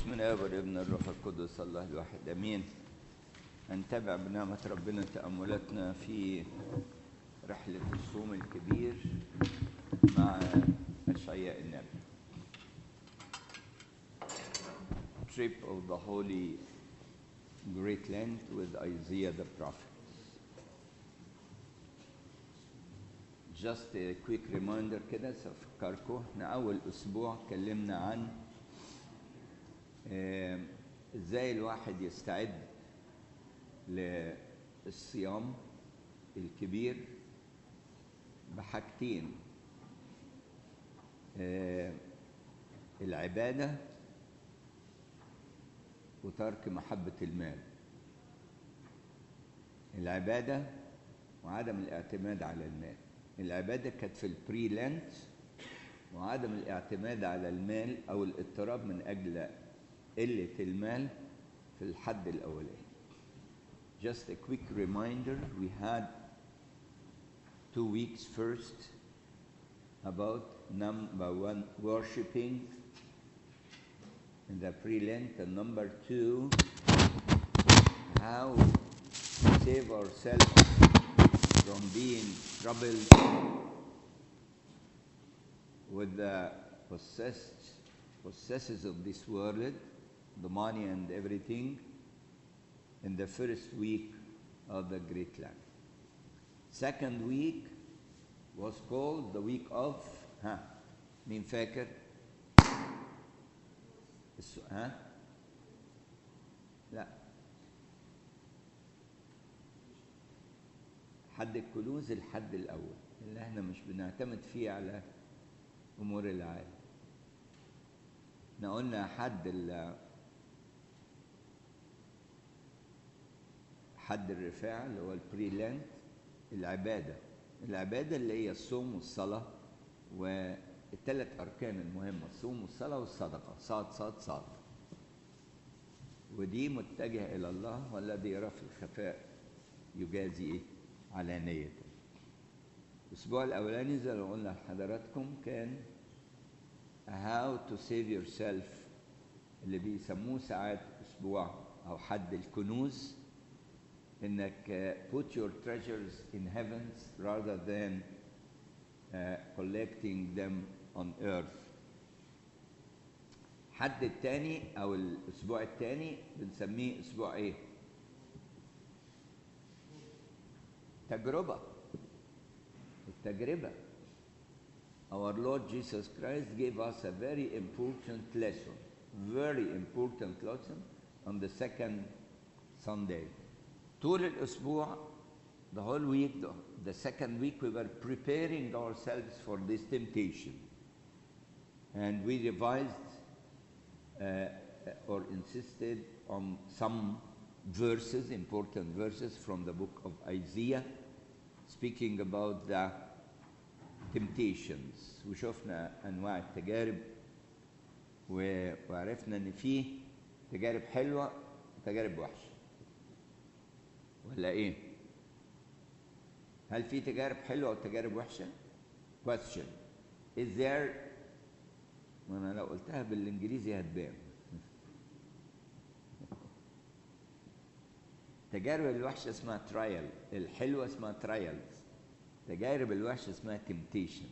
بسم الله والابن الروح القدس الله الواحد امين نتابع بنعمة ربنا تأملاتنا في رحلة الصوم الكبير مع أشعياء النبي Trip of the Holy Great Land with Isaiah the prophet. Just a quick reminder كده سأفكركم احنا أول أسبوع اتكلمنا عن آه، ازاي الواحد يستعد للصيام الكبير بحاجتين آه، العبادة وترك محبة المال العبادة وعدم الاعتماد على المال العبادة كانت في البري لانت وعدم الاعتماد على المال أو الاضطراب من أجل قلة المال في الحد الأولاني Just a quick reminder, we had two weeks first about number one, worshiping in the pre-Lent, and number two, how to save ourselves from being troubled with the possessed, possesses of this world, the money and everything, in the first week of the Great Land. Second week was called the week of, ها مين فاكر؟ الس- ها؟ لا حد الكنوز الحد الأول اللي احنا مش بنعتمد فيه على أمور العالم احنا قلنا حد ال حد الرفاع اللي هو البري لانت العبادة العبادة اللي هي الصوم والصلاة والثلاث أركان المهمة الصوم والصلاة والصدقة صاد صاد صاد ودي متجهة إلى الله والذي يرى في الخفاء يجازي إيه؟ علانية الأسبوع الأولاني زي ما قلنا لحضراتكم كان how to save yourself اللي بيسموه ساعات أسبوع أو حد الكنوز إنك uh, put your treasures in heavens rather than uh, collecting them on earth حد التاني أو الأسبوع التاني بنسميه أسبوع إيه؟ تجربة التجربة Our Lord Jesus Christ gave us a very important lesson, very important lesson on the second Sunday. طول الأسبوع, the whole week, the, the second week, we were preparing ourselves for this temptation. And we revised uh, or insisted on some verses, important verses from the book of Isaiah, speaking about the temptations وشفنا انواع التجارب و- وعرفنا ان فيه تجارب حلوه وتجارب وحشه ولا ايه هل في تجارب حلوه وتجارب وحشه question is there ما انا لو قلتها بالانجليزي هتبان التجارب الوحشه اسمها ترايل الحلوه اسمها ترايلز تجارب الوحشه اسمها temptation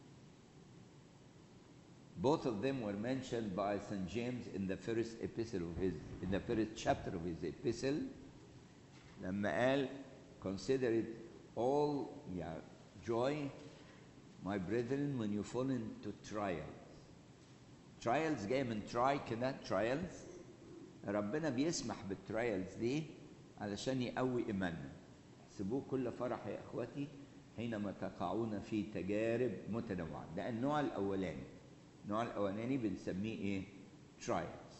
Both of them were mentioned by St. James in the first epistle of his, in the first chapter of his epistle, لما قال, consider it all yeah, joy, my brethren, when you fall into trials. Trials جاية من try كده trials. ربنا بيسمح بالترايلز دي علشان يقوي إيماننا. احسبوه كل فرح يا إخوتي حينما تقعون في تجارب متنوعة. ده النوع الأولاني. النوع الأولاني بنسميه إيه؟ trials.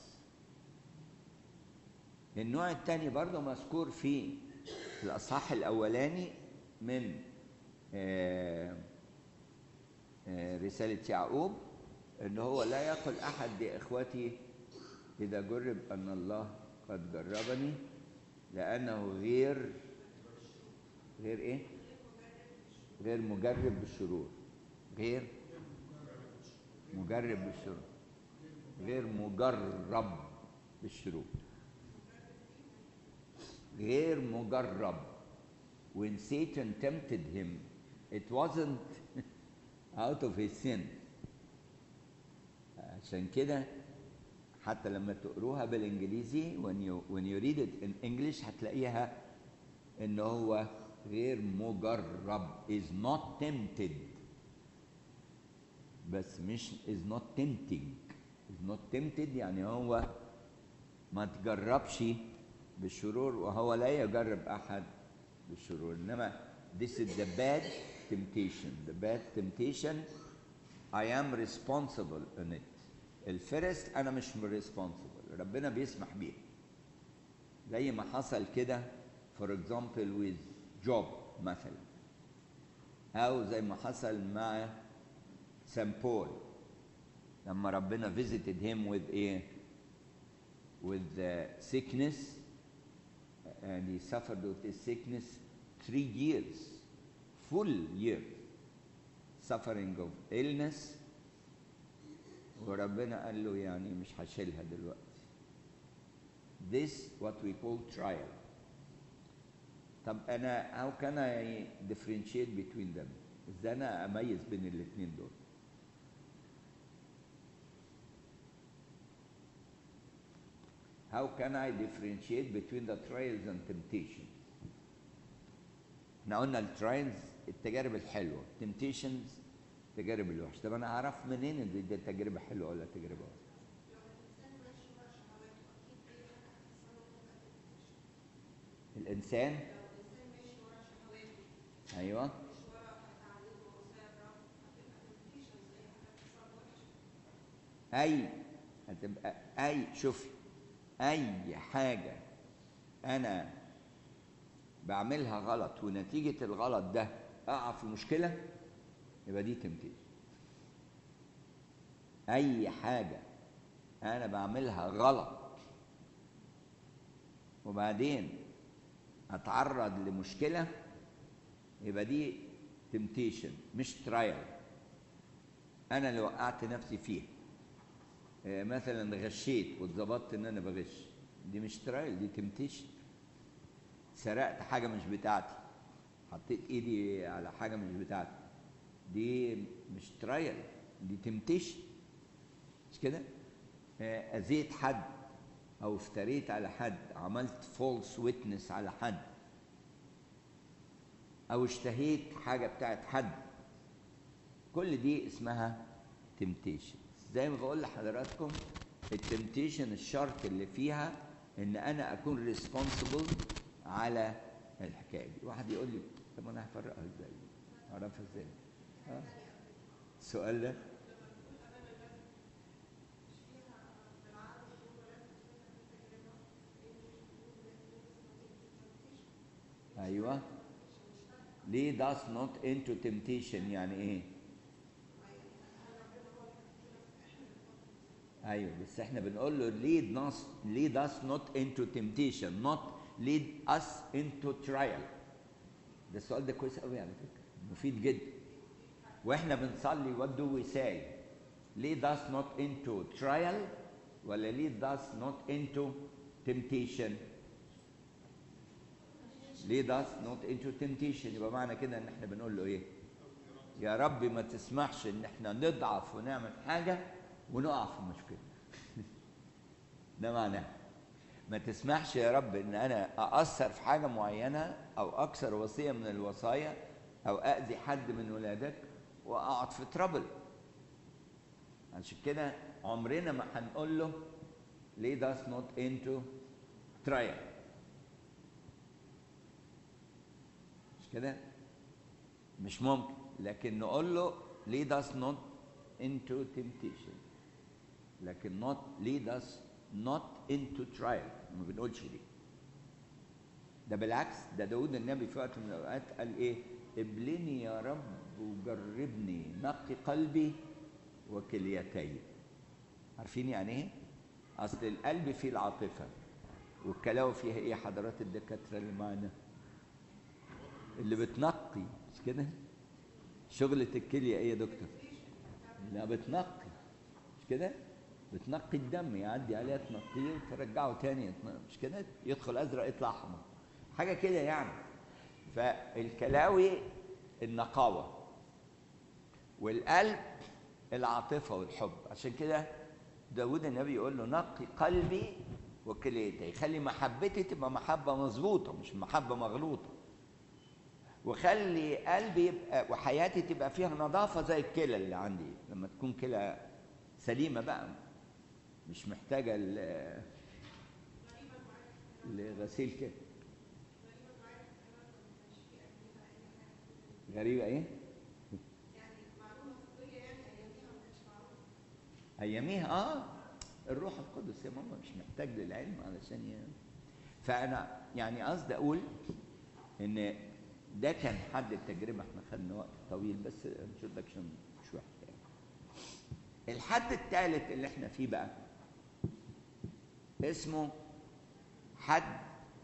النوع الثاني برضه مذكور في الأصحاح الأولاني من آه، آه، رسالة يعقوب إن هو لا يقل أحد يا إخوتي إذا جرب أن الله قد جربني لأنه غير غير إيه؟ غير مجرب بالشرور غير مجرب بالشرور غير مجرب بالشرور غير مجرب when Satan tempted him it wasn't out of his sin عشان كده حتى لما تقروها بالانجليزي when you when you read it in English هتلاقيها ان هو غير مجرب is not tempted بس مش is not tempting is not tempted يعني هو ما تجربش بالشرور وهو لا يجرب احد بالشرور انما this is the bad temptation the bad temptation I am responsible in it الفرست انا مش responsible ربنا بيسمح بيها زي ما حصل كده for example with Job مثلا او زي ما حصل مع سان بول لما ربنا visited him with a with the sickness and he suffered with his sickness three years full years suffering of illness وربنا قال له يعني مش هشيلها دلوقتي this what we call trial طب انا how can I differentiate between them ازاي انا اميز بين الاثنين دول how can I differentiate between the trials and temptations احنا قلنا الترايلز التجارب الحلوه temptations التجارب الوحشه طب انا اعرف منين ان دي تجربه حلوه ولا تجربه وحشه الانسان ايوه اي هتبقى اي شوفي اي حاجه انا بعملها غلط ونتيجه الغلط ده اقع في مشكله يبقى دي تمتيز اي حاجه انا بعملها غلط وبعدين اتعرض لمشكله يبقى دي تمتيشن مش ترايل انا اللي وقعت نفسي فيها آه، مثلا غشيت واتظبطت ان انا بغش دي مش ترايل دي تمتيشن سرقت حاجه مش بتاعتي حطيت ايدي على حاجه مش بتاعتي دي مش ترايل دي تمتيشن مش كده آه، اذيت حد او افتريت على حد عملت فولس ويتنس على حد او اشتهيت حاجه بتاعت حد كل دي اسمها تمتيشن زي ما بقول لحضراتكم التمتيشن الشرط اللي فيها ان انا اكون ريسبونسبل على الحكايه دي واحد يقول لي طب انا هفرقها ازاي اعرفها ازاي ها السؤال ده ايوه ليه does not into temptation يعني ايه ايوه بس احنا بنقول له lead us lead us not into temptation not lead us into trial ده السؤال ده كويس قوي على فكره مفيد جدا واحنا بنصلي what do we say lead us not into trial ولا lead us not into temptation lead us not into temptation يبقى معنى كده ان احنا بنقول له ايه يا رب ما تسمحش ان احنا نضعف ونعمل حاجه ونقع في مشكله ده معناه ما تسمحش يا رب ان انا ااثر في حاجه معينه او اكسر وصيه من الوصايا او اذي حد من ولادك واقعد في ترابل عشان كده عمرنا ما هنقول له lead us not into trial مش كده مش ممكن لكن نقول له lead us not into temptation لكن not lead us not into trial ما بنقولش دي ده بالعكس ده داود النبي في وقت من الاوقات قال ايه ابلني يا رب وجربني نقي قلبي وكليتي عارفين يعني ايه اصل القلب فيه العاطفه والكلاوي فيها ايه حضرات الدكاتره اللي معانا اللي بتنقي مش كده شغلة الكلية ايه يا دكتور لا بتنقي مش كده بتنقي الدم يعدي عليها تنقيه وترجعه تاني مش كده يدخل ازرق يطلع احمر حاجه كده يعني فالكلاوي النقاوه والقلب العاطفه والحب عشان كده داود النبي يقول له نقي قلبي وكليتي يخلي محبتي تبقى محبه مظبوطه مش محبه مغلوطه وخلي قلبي يبقى وحياتي تبقى فيها نظافه زي الكلى اللي عندي لما تكون كلى سليمه بقى مش محتاجه لغسيل كده غريبه ايه؟ اياميها اه الروح القدس يا ماما مش محتاج للعلم علشان يعني فانا يعني قصدي اقول ان ده كان حد التجربه احنا خدنا وقت طويل بس انترودكشن مش وحش يعني الحد الثالث اللي احنا فيه بقى اسمه حد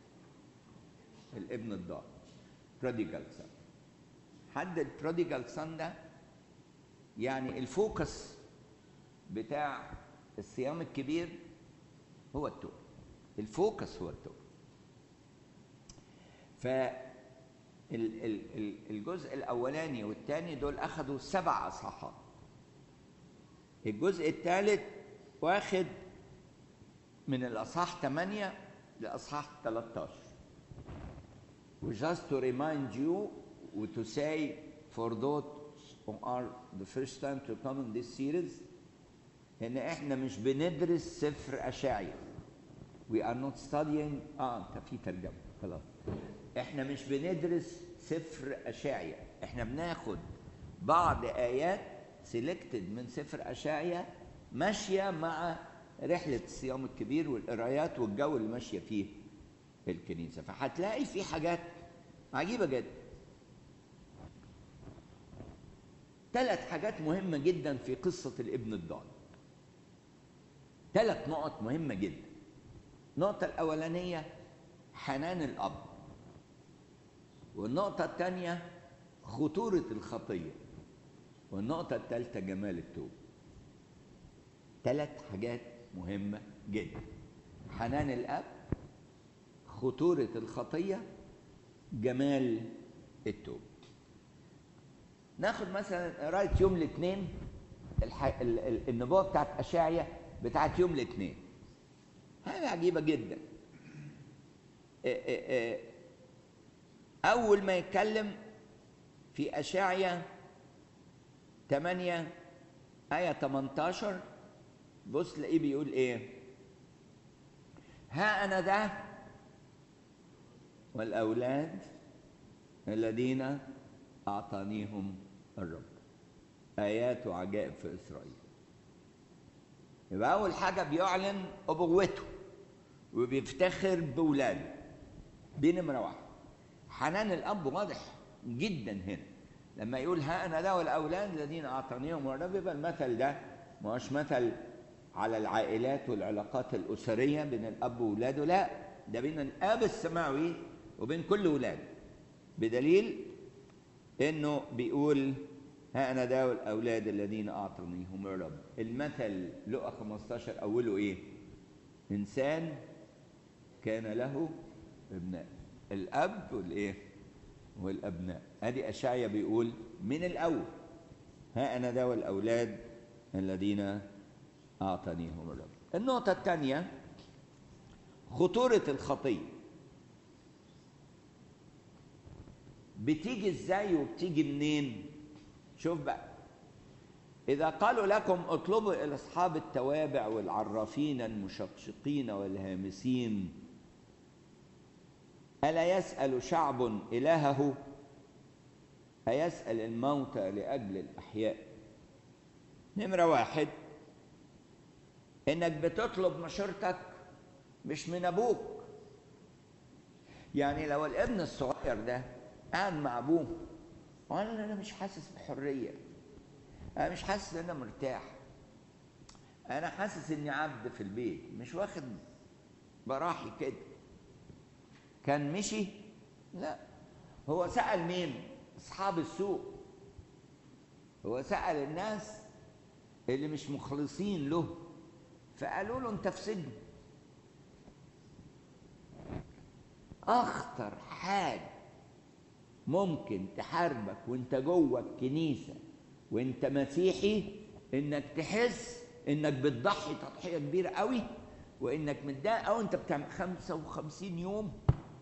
الابن الضال بروديجال سان حد البروديجال سان ده يعني الفوكس بتاع الصيام الكبير هو التوبة الفوكس هو التوبة ف الجزء الأولاني والثاني دول أخذوا سبع أصحاحات الجزء الثالث واخد من الأصحاح 8 لأصحاح 13 just to remind you to say for those who are the first time to come in this series ان احنا مش بندرس سفر اشعيا we are not studying اه انت في ترجمه خلاص احنا مش بندرس سفر اشعيا احنا بناخد بعض ايات سيلكتد من سفر اشعيا ماشيه مع رحله الصيام الكبير والقرايات والجو اللي ماشيه فيه الكنيسه فهتلاقي في حاجات عجيبه جدا ثلاث حاجات مهمه جدا في قصه الابن الضال ثلاث نقط مهمة جدا النقطة الأولانية حنان الأب والنقطة الثانية خطورة الخطية والنقطة الثالثة جمال التوبة ثلاث حاجات مهمة جدا حنان الأب خطورة الخطية جمال التوبة ناخد مثلا قراية يوم الاثنين الح... النبوة بتاعت أشعيا بتاعت يوم الاثنين حاجة عجيبة جدا أول ما يتكلم في أشعيا 8 آية 18 بص تلاقيه بيقول إيه ها أنا ذا والأولاد الذين أعطانيهم الرب آيات وعجائب في إسرائيل يبقى أول حاجة بيعلن أبوته وبيفتخر بولاده دي نمرة واحد حنان الأب واضح جدا هنا لما يقول ها أنا ده والأولاد الذين أعطانيهم الرب يبقى المثل ده ما هوش مثل على العائلات والعلاقات الأسرية بين الأب وولاده لا ده بين الأب السماوي وبين كل ولاده بدليل إنه بيقول ها أنا ده والأولاد الذين أعطانيهم الرب المثل لقى 15 أوله إيه؟ إنسان كان له ابناء الأب والإيه؟ والأبناء أدي أشعيا بيقول من الأول ها أنا ده والأولاد الذين أعطانيهم الرب النقطة الثانية خطورة الخطية بتيجي ازاي وبتيجي منين شوف بقى إذا قالوا لكم اطلبوا إلى أصحاب التوابع والعرافين المشقشقين والهامسين ألا يسأل شعب إلهه أيسأل الموتى لأجل الأحياء نمرة واحد إنك بتطلب مشورتك مش من أبوك يعني لو الابن الصغير ده قاعد مع أبوه وقال أنا مش حاسس بحرية أنا مش حاسس إن أنا مرتاح أنا حاسس إني عبد في البيت مش واخد براحي كده كان مشي لا هو سأل مين أصحاب السوق هو سأل الناس اللي مش مخلصين له فقالوا له انت في سجن اخطر حاجه ممكن تحاربك وانت جوه الكنيسه وانت مسيحي انك تحس انك بتضحي تضحيه كبيره قوي وانك متضايق او انت بتعمل 55 يوم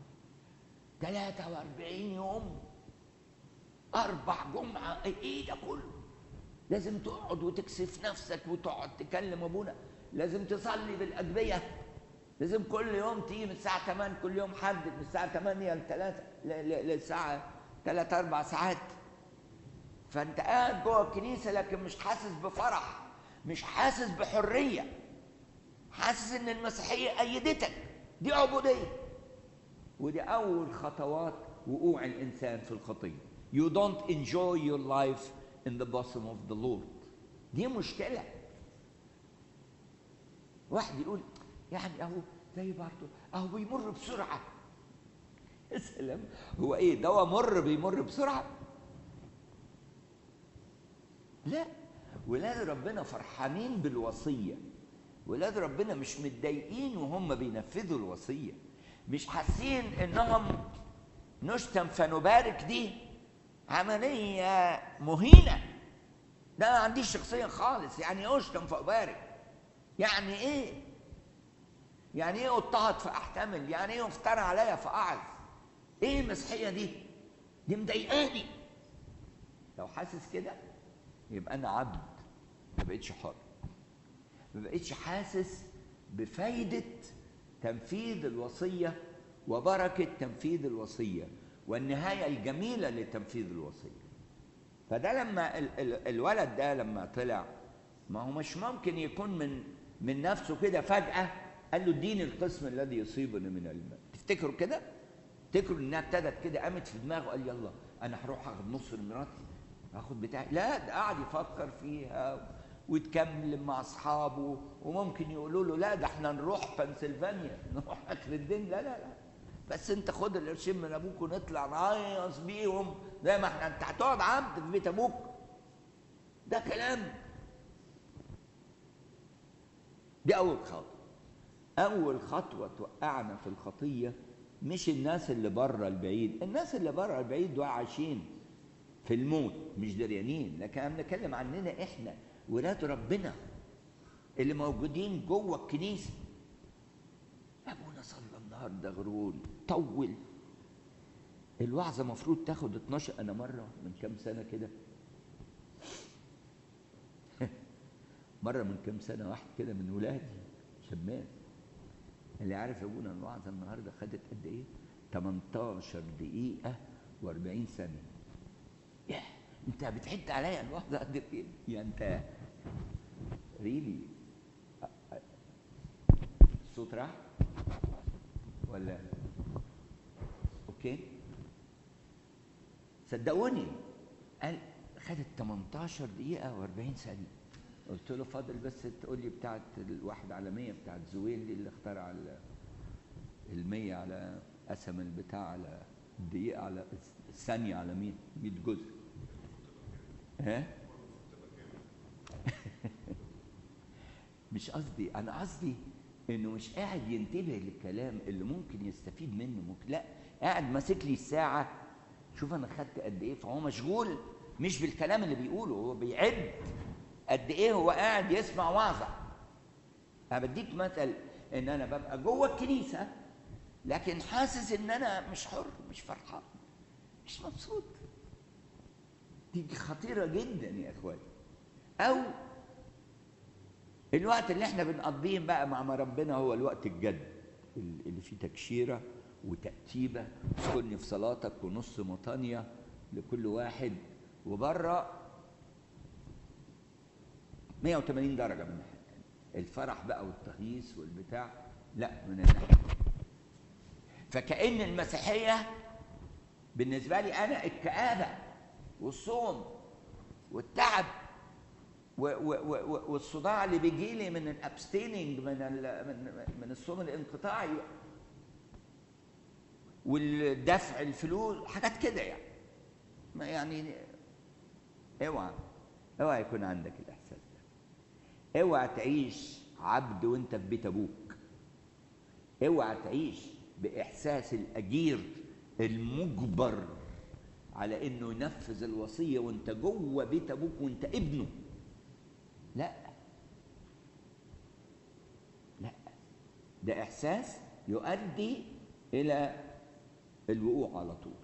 43 يوم اربع جمعه ايه ده كله لازم تقعد وتكسف نفسك وتقعد تكلم ابونا لازم تصلي بالاجبيه لازم كل يوم تيجي من الساعه 8 كل يوم حد من الساعه 8 ل 3 للساعه 3 4 ساعات فانت قاعد جوه الكنيسه لكن مش حاسس بفرح مش حاسس بحريه حاسس ان المسيحيه ايدتك دي عبوديه ودي اول خطوات وقوع الانسان في الخطيه you don't enjoy your life in the bosom of the Lord دي مشكله واحد يقول يعني اهو زي برضه اهو بيمر بسرعه يا سلام هو ايه دواء مر بيمر بسرعه لا ولاد ربنا فرحانين بالوصيه ولاد ربنا مش متضايقين وهم بينفذوا الوصيه مش حاسين انهم نشتم فنبارك دي عمليه مهينه ده ما عنديش شخصيه خالص يعني ايه اشتم فابارك يعني ايه يعني ايه اضطهد فاحتمل يعني ايه افترى عليا فاعظ ايه المسيحيه دي دي مضايقاني لو حاسس كده يبقى انا عبد ما بقتش حر ما بقتش حاسس بفايده تنفيذ الوصيه وبركه تنفيذ الوصيه والنهايه الجميله لتنفيذ الوصيه فده لما ال ال الولد ده لما طلع ما هو مش ممكن يكون من من نفسه كده فجاه قال له اديني القسم الذي يصيبني من المال تفتكروا كده تفتكروا انها ابتدت كده قامت في دماغه قال يلا انا هروح اخد نص لمراتي اخد بتاعي لا ده قعد يفكر فيها ويتكلم مع اصحابه وممكن يقولوا له لا ده احنا نروح بنسلفانيا نروح اخر الدين لا لا لا بس انت خد القرشين من ابوك ونطلع نهيص بيهم زي ما احنا انت هتقعد عبد في بيت ابوك ده كلام دي اول خطوه اول خطوه توقعنا في الخطيه مش الناس اللي بره البعيد الناس اللي بره البعيد دول عايشين في الموت مش دريانين لكن انا بنتكلم عننا احنا ولاد ربنا اللي موجودين جوه الكنيسه ابونا صلى النهارده غرور طول الوعظه المفروض تاخد 12 انا مره من كام سنه كده مره من كام سنه واحد كده من ولادي شماس اللي عارف ابونا الوعظه النهارده خدت قد ايه 18 دقيقه و40 ثانيه ياه انت بتعد عليا الوعظه قد ايه يعني انت ريلي الصوت راح ولا اوكي صدقوني قال خدت 18 دقيقة و40 ثانية قلت له فاضل بس تقول لي بتاعت الواحد على 100 بتاعت زويل دي اللي اخترع ال 100 على قسم البتاع على الدقيقة على الثانية على 100 100 جزء ها؟ مش قصدي انا قصدي انه مش قاعد ينتبه للكلام اللي ممكن يستفيد منه ممكن لا قاعد ماسك لي الساعه شوف انا خدت قد ايه فهو مشغول مش بالكلام اللي بيقوله هو بيعد قد ايه هو قاعد يسمع وعظه انا بديك مثل ان انا ببقى جوه الكنيسه لكن حاسس ان انا مش حر مش فرحان مش مبسوط دي خطيره جدا يا اخواتي او الوقت اللي احنا بنقضيه بقى مع ربنا هو الوقت الجد اللي فيه تكشيره وتأتيبة تكوني في صلاتك ونص مطانية لكل واحد وبره 180 درجة من ناحية الفرح بقى والتهييس والبتاع لا من الناحية فكأن المسيحية بالنسبة لي أنا الكآبة والصوم والتعب والصداع اللي بيجي لي من الابستيننج من من من الصوم الانقطاعي والدفع الفلوس حاجات كده يعني ما يعني اوعى اوعى يكون عندك الاحساس ده اوعى تعيش عبد وانت في بيت ابوك اوعى تعيش باحساس الاجير المجبر على انه ينفذ الوصيه وانت جوه بيت ابوك وانت ابنه لا لا ده احساس يؤدي الى الوقوع على طول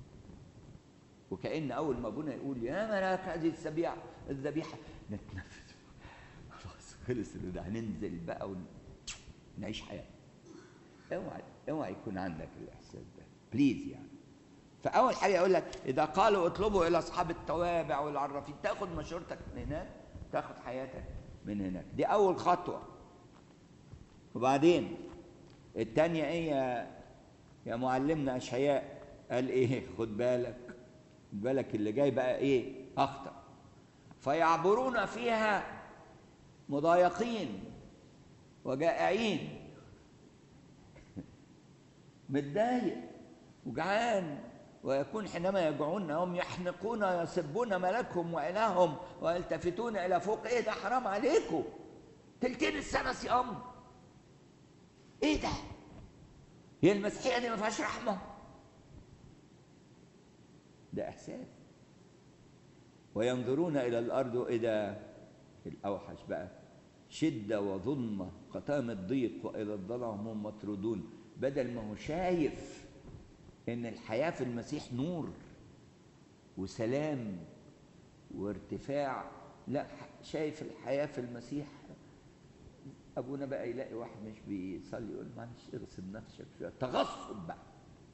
وكأن أول ما أبونا يقول يا ملاك هذه الذبيحة الذبيحة نتنفس خلاص خلص ده هننزل بقى ونعيش حياتنا اوعى اوعى يكون عندك الإحساس ده بليز يعني فأول حاجة يقول لك إذا قالوا اطلبوا إلى أصحاب التوابع والعرافين تاخد مشورتك من هناك تاخد حياتك من هناك دي أول خطوة وبعدين التانية إيه يا يا معلمنا أشعياء قال إيه خد بالك خد بالك اللي جاي بقى إيه أخطر فيعبرون فيها مضايقين وجائعين متضايق وجعان ويكون حينما يجوعون هم يحنقون ويسبون ملكهم وإلههم ويلتفتون إلى فوق إيه ده حرام عليكم تلتين السنة صيام إيه ده؟ هي المسيحية دي ما فيهاش رحمة ده إحساس وينظرون إلى الأرض إذا الأوحش بقى شدة وظلمة قتامة ضيق وإلى الظلام هم مطرودون بدل ما هو شايف إن الحياة في المسيح نور وسلام وارتفاع لا شايف الحياة في المسيح ابونا بقى يلاقي واحد مش بيصلي يقول معلش اغسل نفسك شويه تغصب بقى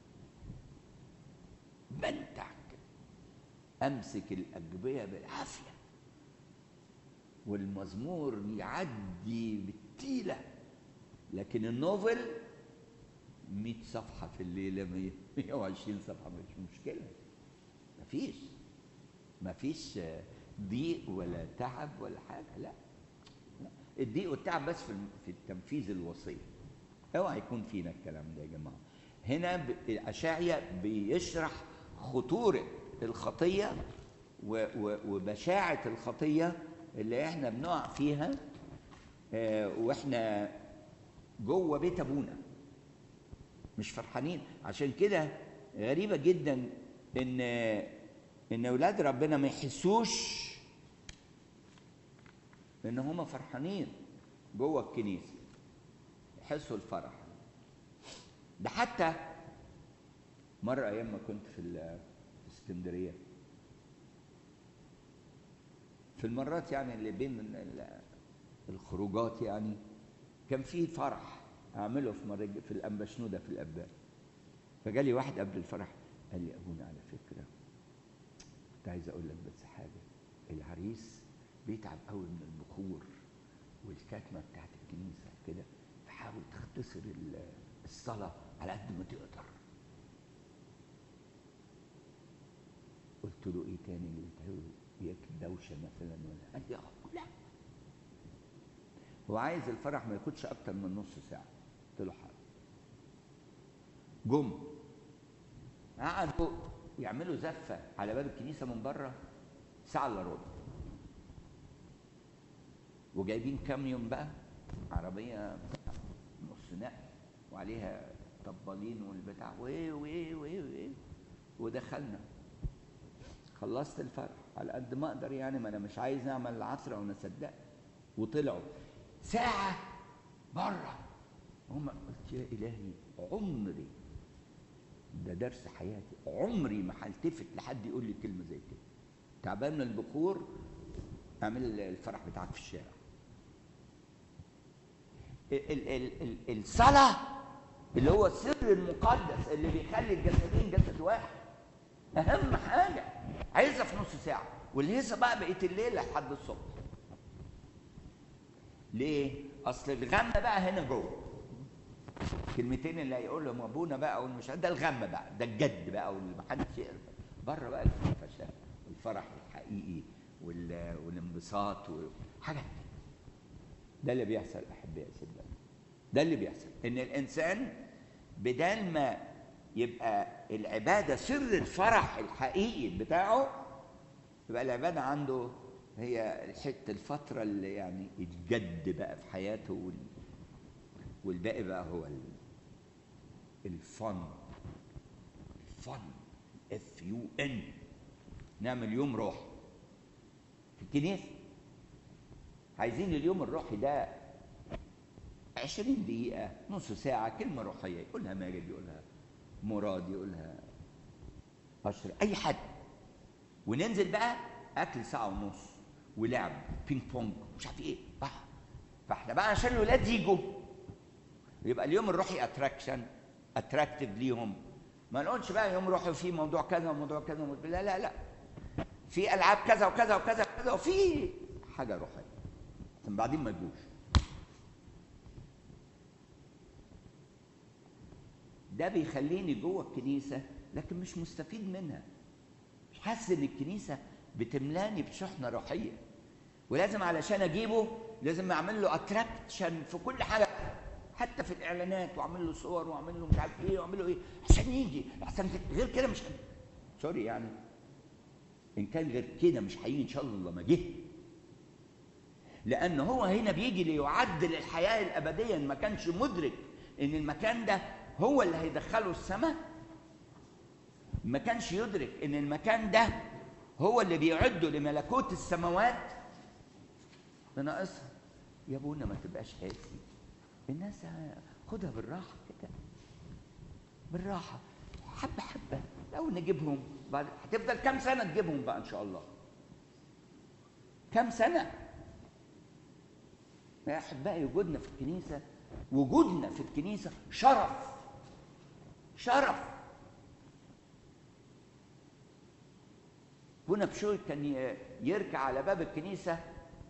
بنتع امسك الاجبيه بالعافيه والمزمور يعدي بالتيله لكن النوفل 100 صفحه في الليله 120 صفحه مش مشكله مفيش مفيش ضيق ولا تعب ولا حاجه لا الضيق والتعب بس في في تنفيذ الوصيه اوعى يكون فينا الكلام ده يا جماعه هنا اشعيا بيشرح خطوره الخطيه وبشاعه الخطيه اللي احنا بنقع فيها واحنا جوه بيت ابونا مش فرحانين عشان كده غريبه جدا ان ان اولاد ربنا ما يحسوش ان هم فرحانين جوه الكنيسه يحسوا الفرح ده حتى مره ايام ما كنت في في اسكندريه في المرات يعني اللي بين الخروجات يعني كان في فرح اعمله في مرة في الانبشنوده في الاباء فجالي واحد قبل الفرح قال لي ابونا على فكره كنت عايز اقول لك بس حاجه العريس بيتعب قوي من البخور والكتمه بتاعت الكنيسه كده فحاول تختصر الصلاه على قد ما تقدر قلت له ايه تاني اللي بتعمله ياك دوشه مثلا ولا قال لي اه لا هو عايز الفرح ما ياخدش اكتر من نص ساعه قلت له حاضر جم قعدوا يعملوا زفه على باب الكنيسه من بره ساعه الا ربع وجايبين كاميون بقى عربيه نص نقل وعليها طبالين والبتاع وايه وايه وايه وايه ودخلنا خلصت الفرح على قد ما اقدر يعني ما انا مش عايز نعمل العصر وانا صدقت وطلعوا ساعه بره هم قلت يا الهي عمري ده درس حياتي عمري ما هلتفت لحد يقول لي كلمه زي كده تعبان من البخور اعمل الفرح بتاعك في الشارع ال ال ال الصلاة اللي هو السر المقدس اللي بيخلي الجسدين جسد واحد أهم حاجة عايزها في نص ساعة والهيصة بقى بقيت الليل لحد الصبح ليه؟ أصل الغم بقى هنا جوه الكلمتين اللي هيقولهم ابونا بقى والمش ده الغم بقى ده الجد بقى واللي محدش يقرب بره بقى الفرفشه والفرح الحقيقي والانبساط وحاجات ده اللي بيحصل احبائي صدقني ده اللي بيحصل ان الانسان بدل ما يبقى العباده سر الفرح الحقيقي بتاعه يبقى العباده عنده هي الحته الفتره اللي يعني الجد بقى في حياته وال... والباقي بقى هو ال... الفن الفن اف يو ان نعمل يوم روح في الكنيسه عايزين اليوم الروحي ده عشرين دقيقة نص ساعة كلمة روحية يقولها ماجد يقولها مراد يقولها أشرف أي حد وننزل بقى أكل ساعة ونص ولعب بينج بونج مش عارف إيه بقى. فإحنا بقى عشان الولاد يجوا يبقى اليوم الروحي اتراكشن اتراكتيف ليهم ما نقولش بقى يوم روحي فيه موضوع كذا وموضوع كذا وموضوع لا لا لا في العاب كذا وكذا وكذا وكذا وفي حاجه روحيه عشان بعدين ما يجوش ده بيخليني جوه الكنيسه لكن مش مستفيد منها مش حاسس ان الكنيسه بتملاني بشحنه روحيه ولازم علشان اجيبه لازم اعمل له اتراكشن في كل حاجه حتى في الاعلانات واعمل له صور واعمل له مش عارف ايه واعمل له ايه عشان يجي احسن غير كده مش سوري يعني ان كان غير كده مش هيجي ان شاء الله ما جه لان هو هنا بيجي ليعدل الحياه الابديه ما كانش مدرك ان المكان ده هو اللي هيدخله السماء ما كانش يدرك ان المكان ده هو اللي بيعده لملكوت السماوات ده ناقصها يا ابونا ما تبقاش قاسي الناس خدها بالراحه كده بالراحه حبه حبه لو نجيبهم بعد هتفضل كام سنه تجيبهم بقى ان شاء الله كام سنه يا احبائي وجودنا في الكنيسه وجودنا في الكنيسه شرف شرف ابونا بشوي كان يركع على باب الكنيسه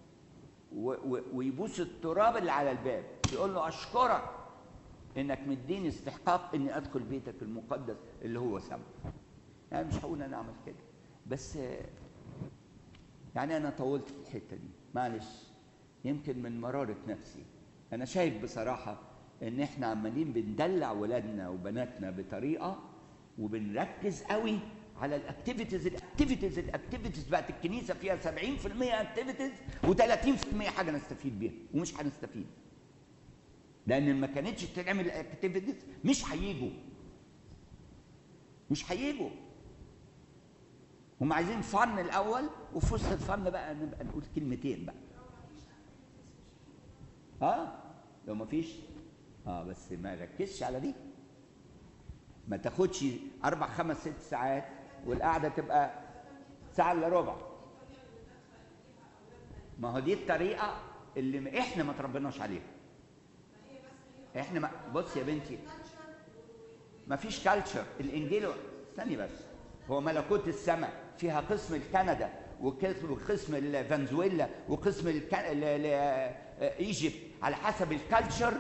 ويبوس التراب اللي على الباب يقول له اشكرك انك مديني استحقاق اني ادخل بيتك المقدس اللي هو سما يعني مش هقول انا اعمل كده بس يعني انا طولت في الحته دي معلش يمكن من مراره نفسي انا شايف بصراحه ان احنا عمالين بندلع ولادنا وبناتنا بطريقه وبنركز قوي على الاكتيفيتيز الاكتيفيتيز الاكتيفيتيز بقت الكنيسه فيها 70% اكتيفيتيز و30% حاجه نستفيد بيها ومش هنستفيد لان ما كانتش تعمل الاكتيفيتيز مش هيجوا مش هيجوا هم عايزين فن الاول وفي وسط الفن بقى نبقى نقول كلمتين بقى اه لو ما فيش اه بس ما ركزش على دي ما تاخدش اربع خمس ست ساعات والقعده تبقى ساعه الا ربع ما هو دي الطريقه اللي احنا ما تربيناش عليها احنا ما بص يا بنتي ما فيش كالتشر الانجيل استني بس هو ملكوت السماء فيها قسم الكندا وقسم فنزويلا وقسم الك... ل... ل... ايجيبت على حسب الكالتشر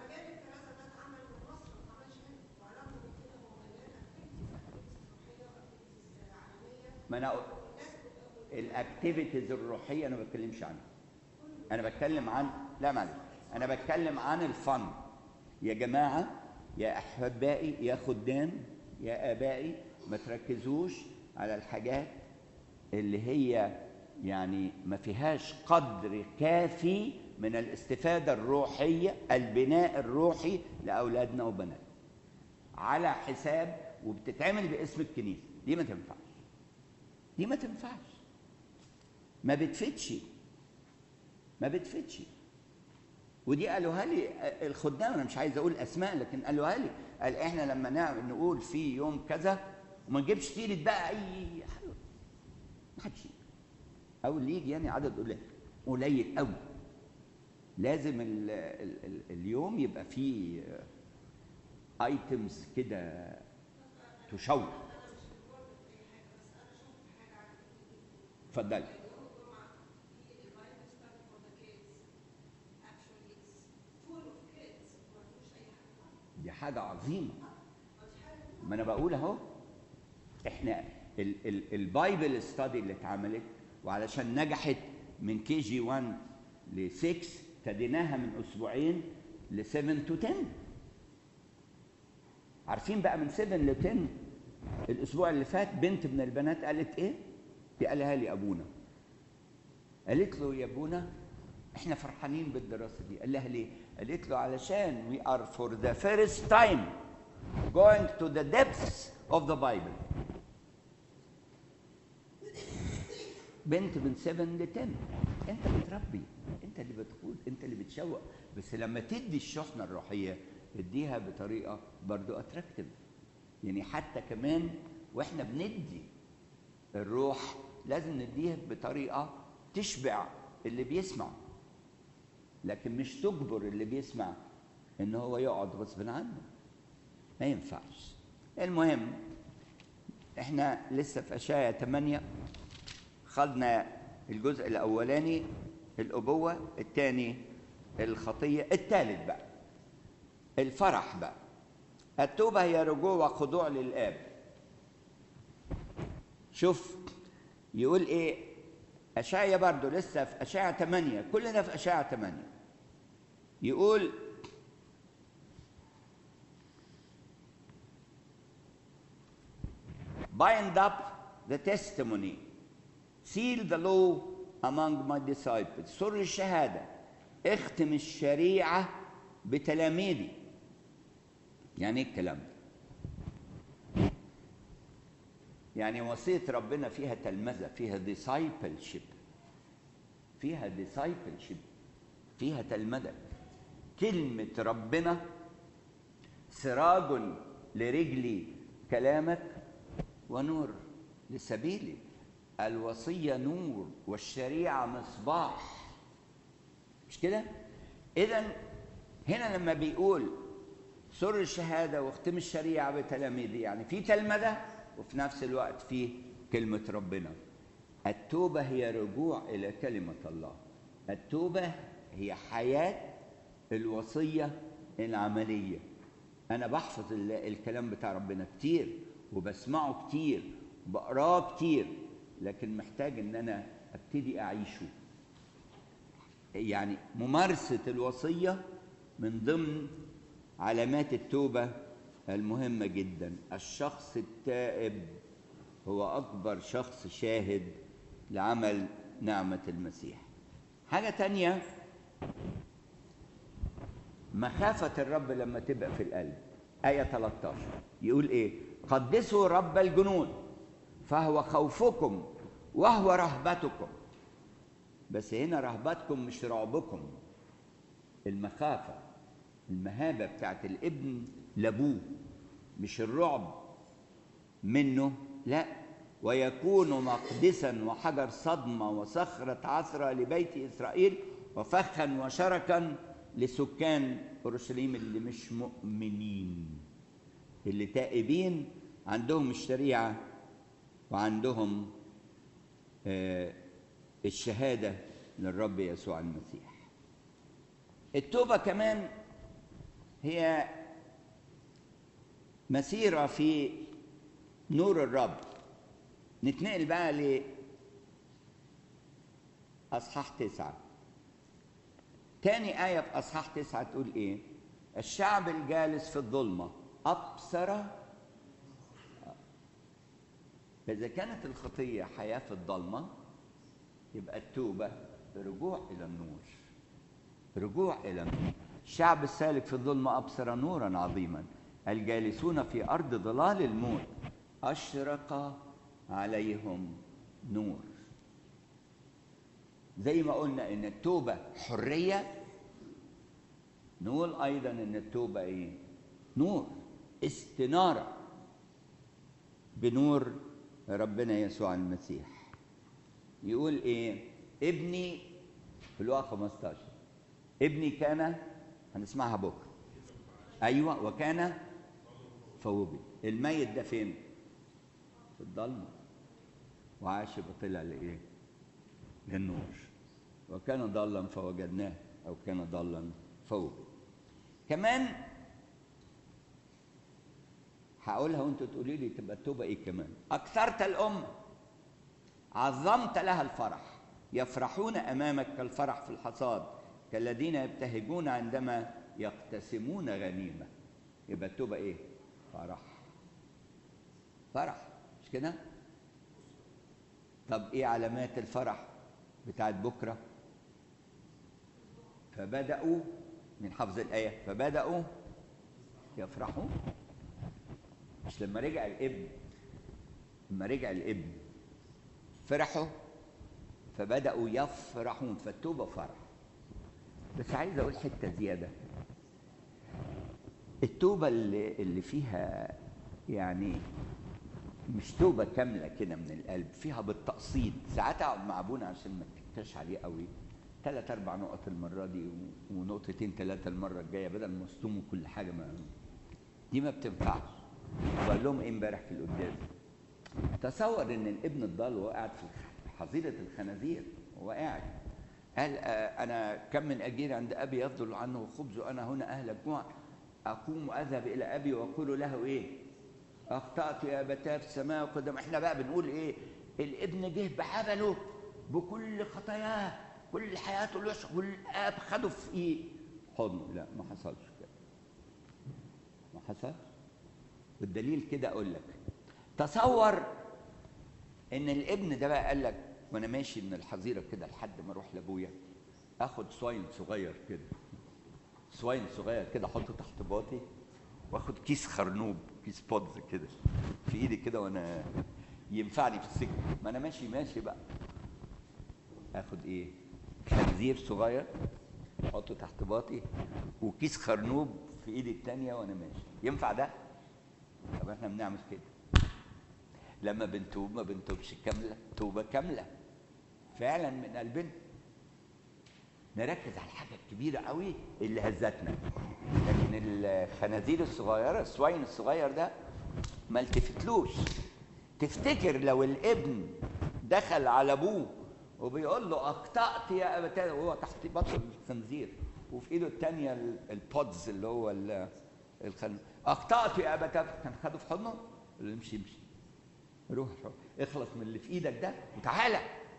ما انا الاكتيفيتيز الروحيه انا ما بتكلمش عنها انا بتكلم عن لا معلش انا بتكلم عن الفن يا جماعه يا احبائي يا خدام يا ابائي ما تركزوش على الحاجات اللي هي يعني ما فيهاش قدر كافي من الاستفاده الروحيه البناء الروحي لاولادنا وبناتنا على حساب وبتتعمل باسم الكنيسه دي ما تنفعش دي ما تنفعش ما بتفيدش ما بتفيدش ودي قالوها لي الخدام انا مش عايز اقول اسماء لكن قالوها لي قال احنا لما نعمل نقول في يوم كذا وما نجيبش سيره بقى اي حاجه ما حدش او اللي يجي يعني عدد قليل قليل قوي لازم ال ال ال اليوم يبقى فيه ايتمز كده تشوق اتفضلي دي حاجة عظيمة ما أنا بقول أهو إحنا ال ال البايبل ستادي اللي اتعملت وعلشان نجحت من كي جي 1 ل 6 ابتديناها من أسبوعين ل 7 تو 10 عارفين بقى من 7 ل 10 الأسبوع اللي فات بنت من البنات قالت إيه؟ دي قالها لي أبونا قالت له يا ابونا احنا فرحانين بالدراسه دي قال لها ليه قالت له علشان we are for the first time going to the depths of the Bible بنت من 7 ل 10 انت بتربي انت اللي بتقود انت اللي بتشوق بس لما تدي الشحنه الروحيه اديها بطريقه برضو اتراكتيف يعني حتى كمان واحنا بندي الروح لازم نديها بطريقه تشبع اللي بيسمع لكن مش تجبر اللي بيسمع ان هو يقعد غصب عنه ما ينفعش المهم احنا لسه في اشعياء 8 خدنا الجزء الاولاني الابوه الثاني الخطيه الثالث بقى الفرح بقى التوبه هي رجوع وخضوع للاب شوف يقول ايه اشعيا برضه لسه في اشعيا 8 كلنا في اشعيا 8 يقول bind up the testimony seal the law among my disciples سر الشهادة اختم الشريعة بتلاميذي يعني ايه الكلام ده يعني وصية ربنا فيها تلمذة فيها discipleship فيها discipleship فيها تلمذة كلمة ربنا سراج لرجلي كلامك ونور لسبيلي الوصية نور والشريعة مصباح مش كده؟ إذا هنا لما بيقول سر الشهادة واختم الشريعة بتلاميذي يعني في تلمذة وفي نفس الوقت في كلمة ربنا التوبة هي رجوع إلى كلمة الله التوبة هي حياة الوصية العملية أنا بحفظ الكلام بتاع ربنا كتير وبسمعه كتير وبقراه كتير لكن محتاج ان انا ابتدي اعيشه يعني ممارسه الوصيه من ضمن علامات التوبه المهمه جدا الشخص التائب هو اكبر شخص شاهد لعمل نعمه المسيح حاجه تانية مخافه الرب لما تبقى في القلب ايه 13 يقول ايه قدسوا رب الجنود فهو خوفكم وهو رهبتكم بس هنا رهبتكم مش رعبكم المخافة المهابة بتاعت الابن لابوه مش الرعب منه لا ويكون مقدسا وحجر صدمة وصخرة عثرة لبيت إسرائيل وفخا وشركا لسكان أورشليم اللي مش مؤمنين اللي تائبين عندهم الشريعة وعندهم آه الشهادة للرب يسوع المسيح التوبة كمان هي مسيرة في نور الرب نتنقل بقى لأصحاح تسعة تاني آية في أصحاح تسعة تقول إيه؟ الشعب الجالس في الظلمة أبصر فإذا كانت الخطية حياة في الضلمة يبقى التوبة رجوع إلى النور رجوع إلى النور الشعب السالك في الظلمة أبصر نورا عظيما الجالسون في أرض ظلال الموت أشرق عليهم نور زي ما قلنا إن التوبة حرية نقول أيضا إن التوبة إيه؟ نور استنارة بنور ربنا يسوع المسيح يقول ايه ابني في الواقع 15 ابني كان هنسمعها بكره ايوه وكان فوبي الميت ده فين في الضلمه وعاش بطلع لايه للنور وكان ضالا فوجدناه او كان ضالا فوبي كمان هقولها وانتوا تقولي لي تبقى التوبه ايه كمان اكثرت الامه عظمت لها الفرح يفرحون امامك كالفرح في الحصاد كالذين يبتهجون عندما يقتسمون غنيمه يبقى التوبه ايه فرح فرح مش كده طب ايه علامات الفرح بتاعت بكرة فبدأوا من حفظ الآية فبدأوا يفرحوا مش لما رجع الابن لما رجع الابن فرحوا فبدأوا يفرحون فالتوبة فرح بس عايز أقول حتة زيادة التوبة اللي, اللي فيها يعني مش توبة كاملة كده من القلب فيها بالتقسيط ساعات أقعد مع أبونا عشان ما تكتش عليه قوي ثلاث أربع نقط المرة دي ونقطتين ثلاثة المرة الجاية بدل ما أصطموا كل حاجة ما دي ما بتنفعش بقول لهم إيه امبارح في القداس تصور إن الابن الضال وهو قاعد في حظيرة الخنازير وهو قاعد قال آه أنا كم من أجير عند أبي يفضل عنه خبز وأنا هنا أهلك جوع أقوم وأذهب إلى أبي وأقول له إيه أخطأت يا أبتاه في السماء وقدم إحنا بقى بنقول إيه الابن جه بحبله بكل خطاياه كل حياته الوسخ والاب خده في ايه حضنه لا ما حصلش كده ما حصلش والدليل كده اقول لك تصور ان الابن ده بقى قال لك وانا ماشي من الحظيره كده لحد ما اروح لابويا اخد صوين صغير كده صوين صغير كده احطه تحت باطي واخد كيس خرنوب كيس بودز كده في ايدي كده وانا ينفعني في السكه ما انا ماشي ماشي بقى اخد ايه خنزير صغير احطه تحت باطي وكيس خرنوب في ايدي التانية وانا ماشي ينفع ده طب احنا بنعمل كده لما بنتوب ما بنتوبش كامله توبه كامله فعلا من قلبنا نركز على الحاجه الكبيره قوي اللي هزتنا لكن الخنازير الصغيره السوين الصغير ده ما التفتلوش تفتكر لو الابن دخل على ابوه وبيقول له اخطات يا ابتاه وهو تحت بطن الخنزير وفي ايده الثانيه البودز اللي هو الخن اخطات يا ابتاه كان خده في حضنه اللي امشي امشي روح روح اخلص من اللي في ايدك ده وتعالى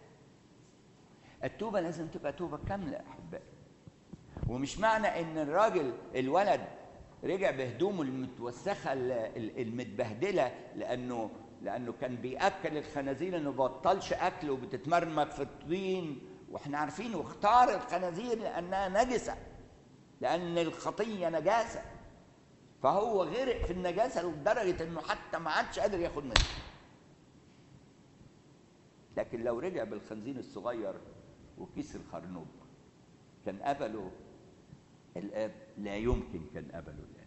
التوبه لازم تبقى توبه كامله يا احبائي ومش معنى ان الراجل الولد رجع بهدومه المتوسخه المتبهدله لانه لانه كان بياكل الخنازير انه بطلش اكل وبتتمرمغ في الطين واحنا عارفين واختار الخنازير لانها نجسه لان الخطيه نجاسه فهو غرق في النجاسه لدرجه انه حتى ما عادش قادر ياخد منها لكن لو رجع بالخنزير الصغير وكيس الخرنوب كان قبله الاب لا يمكن كان قبله الاب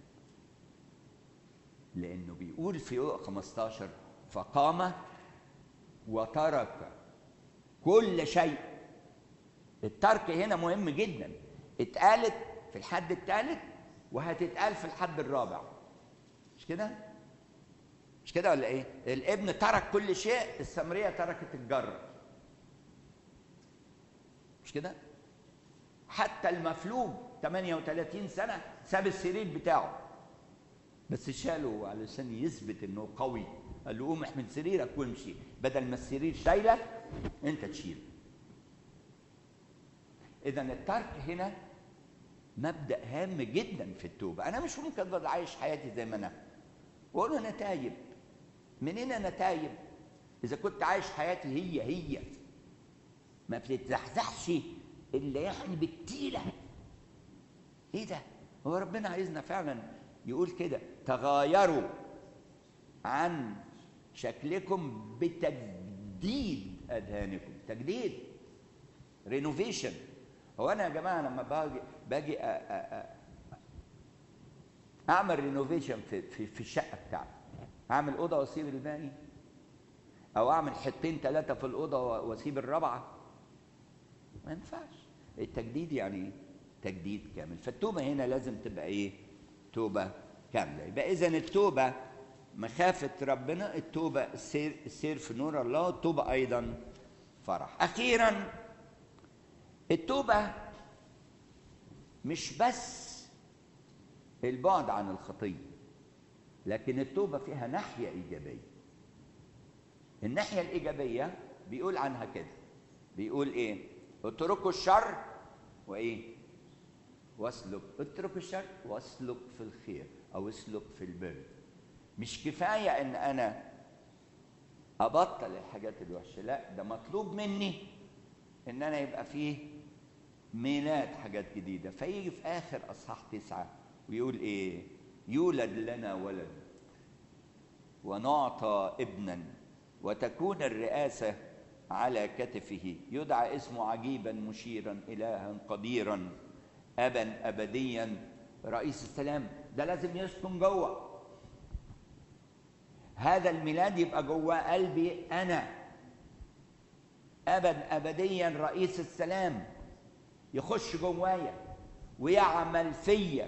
لانه بيقول في يوم 15 فقام وترك كل شيء الترك هنا مهم جدا اتقالت في الحد الثالث وهتتقال في الحد الرابع مش كده مش كده ولا ايه الابن ترك كل شيء السامريه تركت الجر مش كده حتى المفلوج 38 سنه ساب السرير بتاعه بس شاله علشان يثبت انه قوي قال له قوم احمل سريرك وامشي بدل ما السرير شايلك انت تشيل اذا الترك هنا مبدا هام جدا في التوبه انا مش ممكن افضل عايش حياتي زي ما انا واقول انا تايب منين انا تايب اذا كنت عايش حياتي هي هي ما بتتزحزحش الا يعني بالتيله ايه ده هو ربنا عايزنا فعلا يقول كده تغايروا عن شكلكم بتجديد اذهانكم تجديد رينوفيشن هو انا يا جماعه لما باجي باجي أ أ أ اعمل رينوفيشن في في, في الشقه بتاعتي اعمل اوضه واسيب الباقي او اعمل حتتين ثلاثه في الاوضه واسيب الرابعه ما ينفعش التجديد يعني تجديد كامل فالتوبه هنا لازم تبقى ايه توبه كامله يبقى اذا التوبه مخافه ربنا التوبه السير السير في نور الله التوبه ايضا فرح اخيرا التوبه مش بس البعد عن الخطيه لكن التوبه فيها ناحيه ايجابيه الناحيه الايجابيه بيقول عنها كده بيقول ايه اتركوا الشر وايه واسلك اترك الشر واسلك في الخير او اسلك في البر مش كفايه ان انا ابطل الحاجات الوحشه لا ده مطلوب مني ان انا يبقى فيه ميلاد حاجات جديده فيجي في اخر اصحاح تسعه ويقول ايه يولد لنا ولد ونعطى ابنا وتكون الرئاسه على كتفه يدعى اسمه عجيبا مشيرا الها قديرا ابا ابديا رئيس السلام ده لازم يسكن جوه هذا الميلاد يبقى جوه قلبي انا ابد ابديا رئيس السلام يخش جوايا ويعمل فيا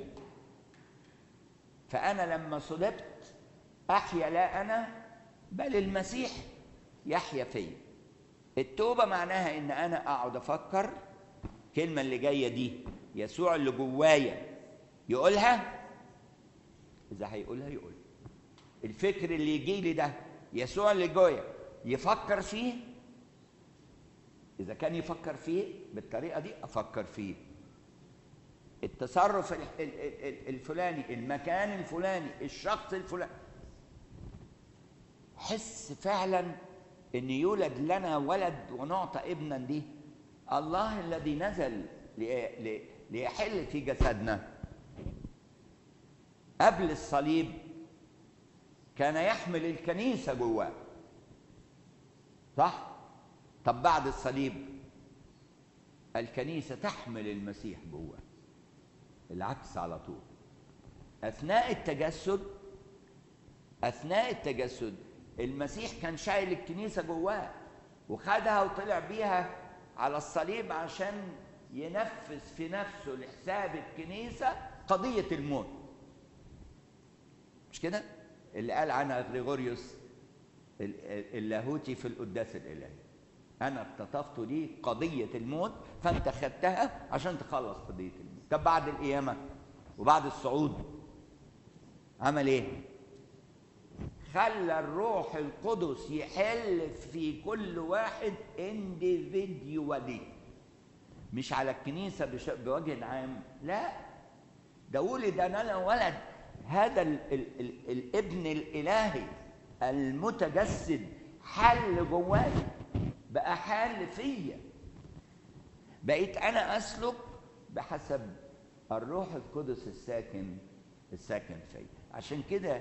فانا لما صلبت احيا لا انا بل المسيح يحيا فيا التوبه معناها ان انا اقعد افكر الكلمه اللي جايه دي يسوع اللي جوايا يقولها اذا هيقولها يقول الفكر اللي يجي لي ده يسوع اللي جوايا يفكر فيه اذا كان يفكر فيه بالطريقه دي افكر فيه التصرف الفلاني المكان الفلاني الشخص الفلاني حس فعلا ان يولد لنا ولد ونعطى ابنا دي الله الذي نزل ليحل في جسدنا قبل الصليب كان يحمل الكنيسه جواه صح طب بعد الصليب الكنيسه تحمل المسيح جواه العكس على طول اثناء التجسد اثناء التجسد المسيح كان شايل الكنيسه جواه وخدها وطلع بيها على الصليب عشان ينفذ في نفسه لحساب الكنيسه قضيه الموت مش كده اللي قال عنها غريغوريوس اللاهوتي في القداس الالهي انا اقتطفت لي قضيه الموت فانت خدتها عشان تخلص قضيه الموت طب بعد القيامه وبعد الصعود عمل ايه خلى الروح القدس يحل في كل واحد انديفيديوالي مش على الكنيسه بش... بوجه عام لا ده ولد لنا ولد هذا ال... ال... ال... الابن الالهي المتجسد حل جواي بقى حال فيا بقيت انا اسلك بحسب الروح القدس الساكن الساكن فيا عشان كده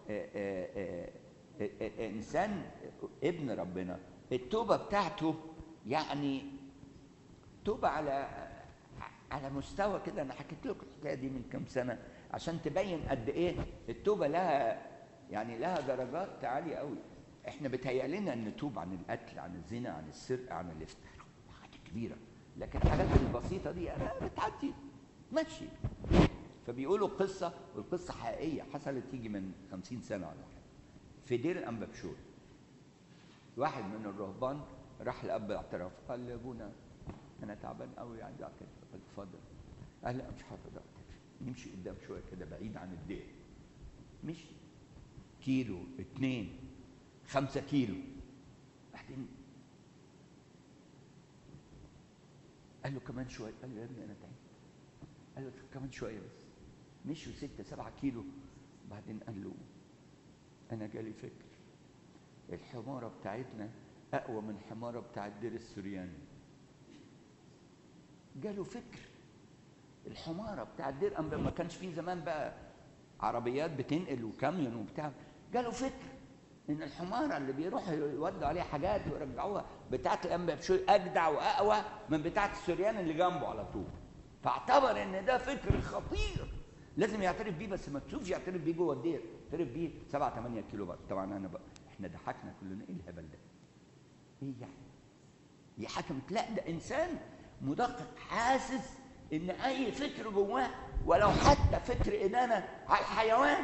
انسان ابن ربنا التوبه بتاعته يعني توبه على على مستوى كده انا حكيت لكم الحكايه دي من كام سنه عشان تبين قد ايه التوبه لها يعني لها درجات عاليه قوي احنا بتهيأ لنا ان نتوب عن القتل عن الزنا عن السرقه عن الافتراء حاجات كبيره لكن الحاجات البسيطه دي انا بتعدي ماشي فبيقولوا قصة والقصة حقيقية حصلت تيجي من خمسين سنة ولا حاجة في دير الأنبابشور واحد من الرهبان راح لأب الاعتراف قال لي يا ابونا أنا تعبان قوي عندي اعتراف قال اتفضل قال لا مش هقدر اعترف نمشي قدام شوية كده بعيد عن الدير مشي كيلو اتنين خمسة كيلو بعدين قال له كمان شوية قال له يا ابني أنا تعبت قال له كمان شوية بس مشوا ستة سبعة كيلو بعدين قال له أنا جالي فكر الحمارة بتاعتنا أقوى من الحمارة بتاع الدير السورياني جاله فكر الحمارة بتاع الدير أما ما كانش فيه زمان بقى عربيات بتنقل وكاميون وبتاع جاله فكر إن الحمارة اللي بيروحوا يودوا عليها حاجات ويرجعوها بتاعت الأنبا بشوي أجدع وأقوى من بتاعت السوريان اللي جنبه على طول فاعتبر ان ده فكر خطير لازم يعترف بيه بس ما تشوفش يعترف بيه جوه الدير يعترف بيه 7 8 كيلو بقى طبعا انا بقى احنا ضحكنا كلنا ايه الهبل ده؟ ايه يعني؟ يحكمك لا ده انسان مدقق حاسس ان اي فكر جواه ولو حتى فكر ادانه على الحيوان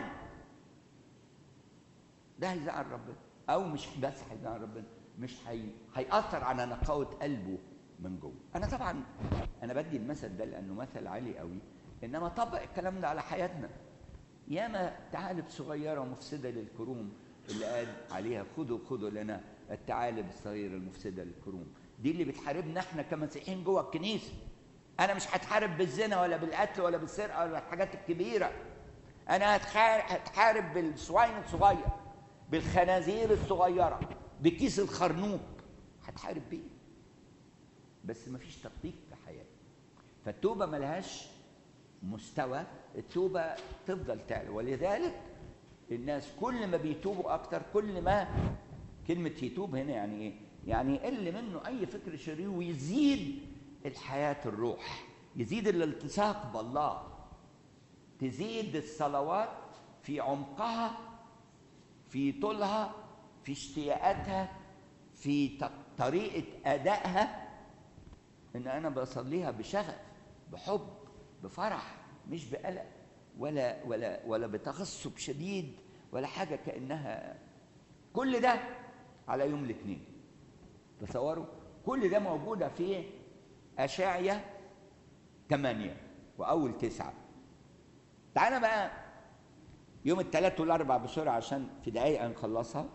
ده هيزعل ربنا او مش بس هيزعل ربنا مش هي... هيأثر على نقاوة قلبه من جوه انا طبعا انا بدي المثل ده لانه مثل عالي قوي انما طبق الكلام ده على حياتنا ياما ثعالب صغيره مفسده للكروم اللي قال عليها خذوا خذوا لنا الثعالب الصغيره المفسده للكروم دي اللي بتحاربنا احنا كمسيحيين جوه الكنيسه انا مش هتحارب بالزنا ولا بالقتل ولا بالسرقه ولا الحاجات الكبيره انا هتحارب بالسوين الصغير بالخنازير الصغيره بكيس الخرنوق هتحارب بيه بس ما فيش تطبيق في حياته فالتوبة ملهاش مستوى التوبة تفضل تعلى ولذلك الناس كل ما بيتوبوا أكتر كل ما كلمة يتوب هنا يعني إيه؟ يعني يقل منه أي فكر شرير ويزيد الحياة الروح يزيد الالتصاق بالله تزيد الصلوات في عمقها في طولها في اشتياقاتها في طريقة أدائها إن أنا بصليها بشغف بحب بفرح مش بقلق ولا ولا ولا بتغصب شديد ولا حاجة كأنها كل ده على يوم الاثنين تصوروا كل ده موجودة في أشعية ثمانية وأول تسعة تعالى بقى يوم الثلاث والأربع بسرعة عشان في دقايق نخلصها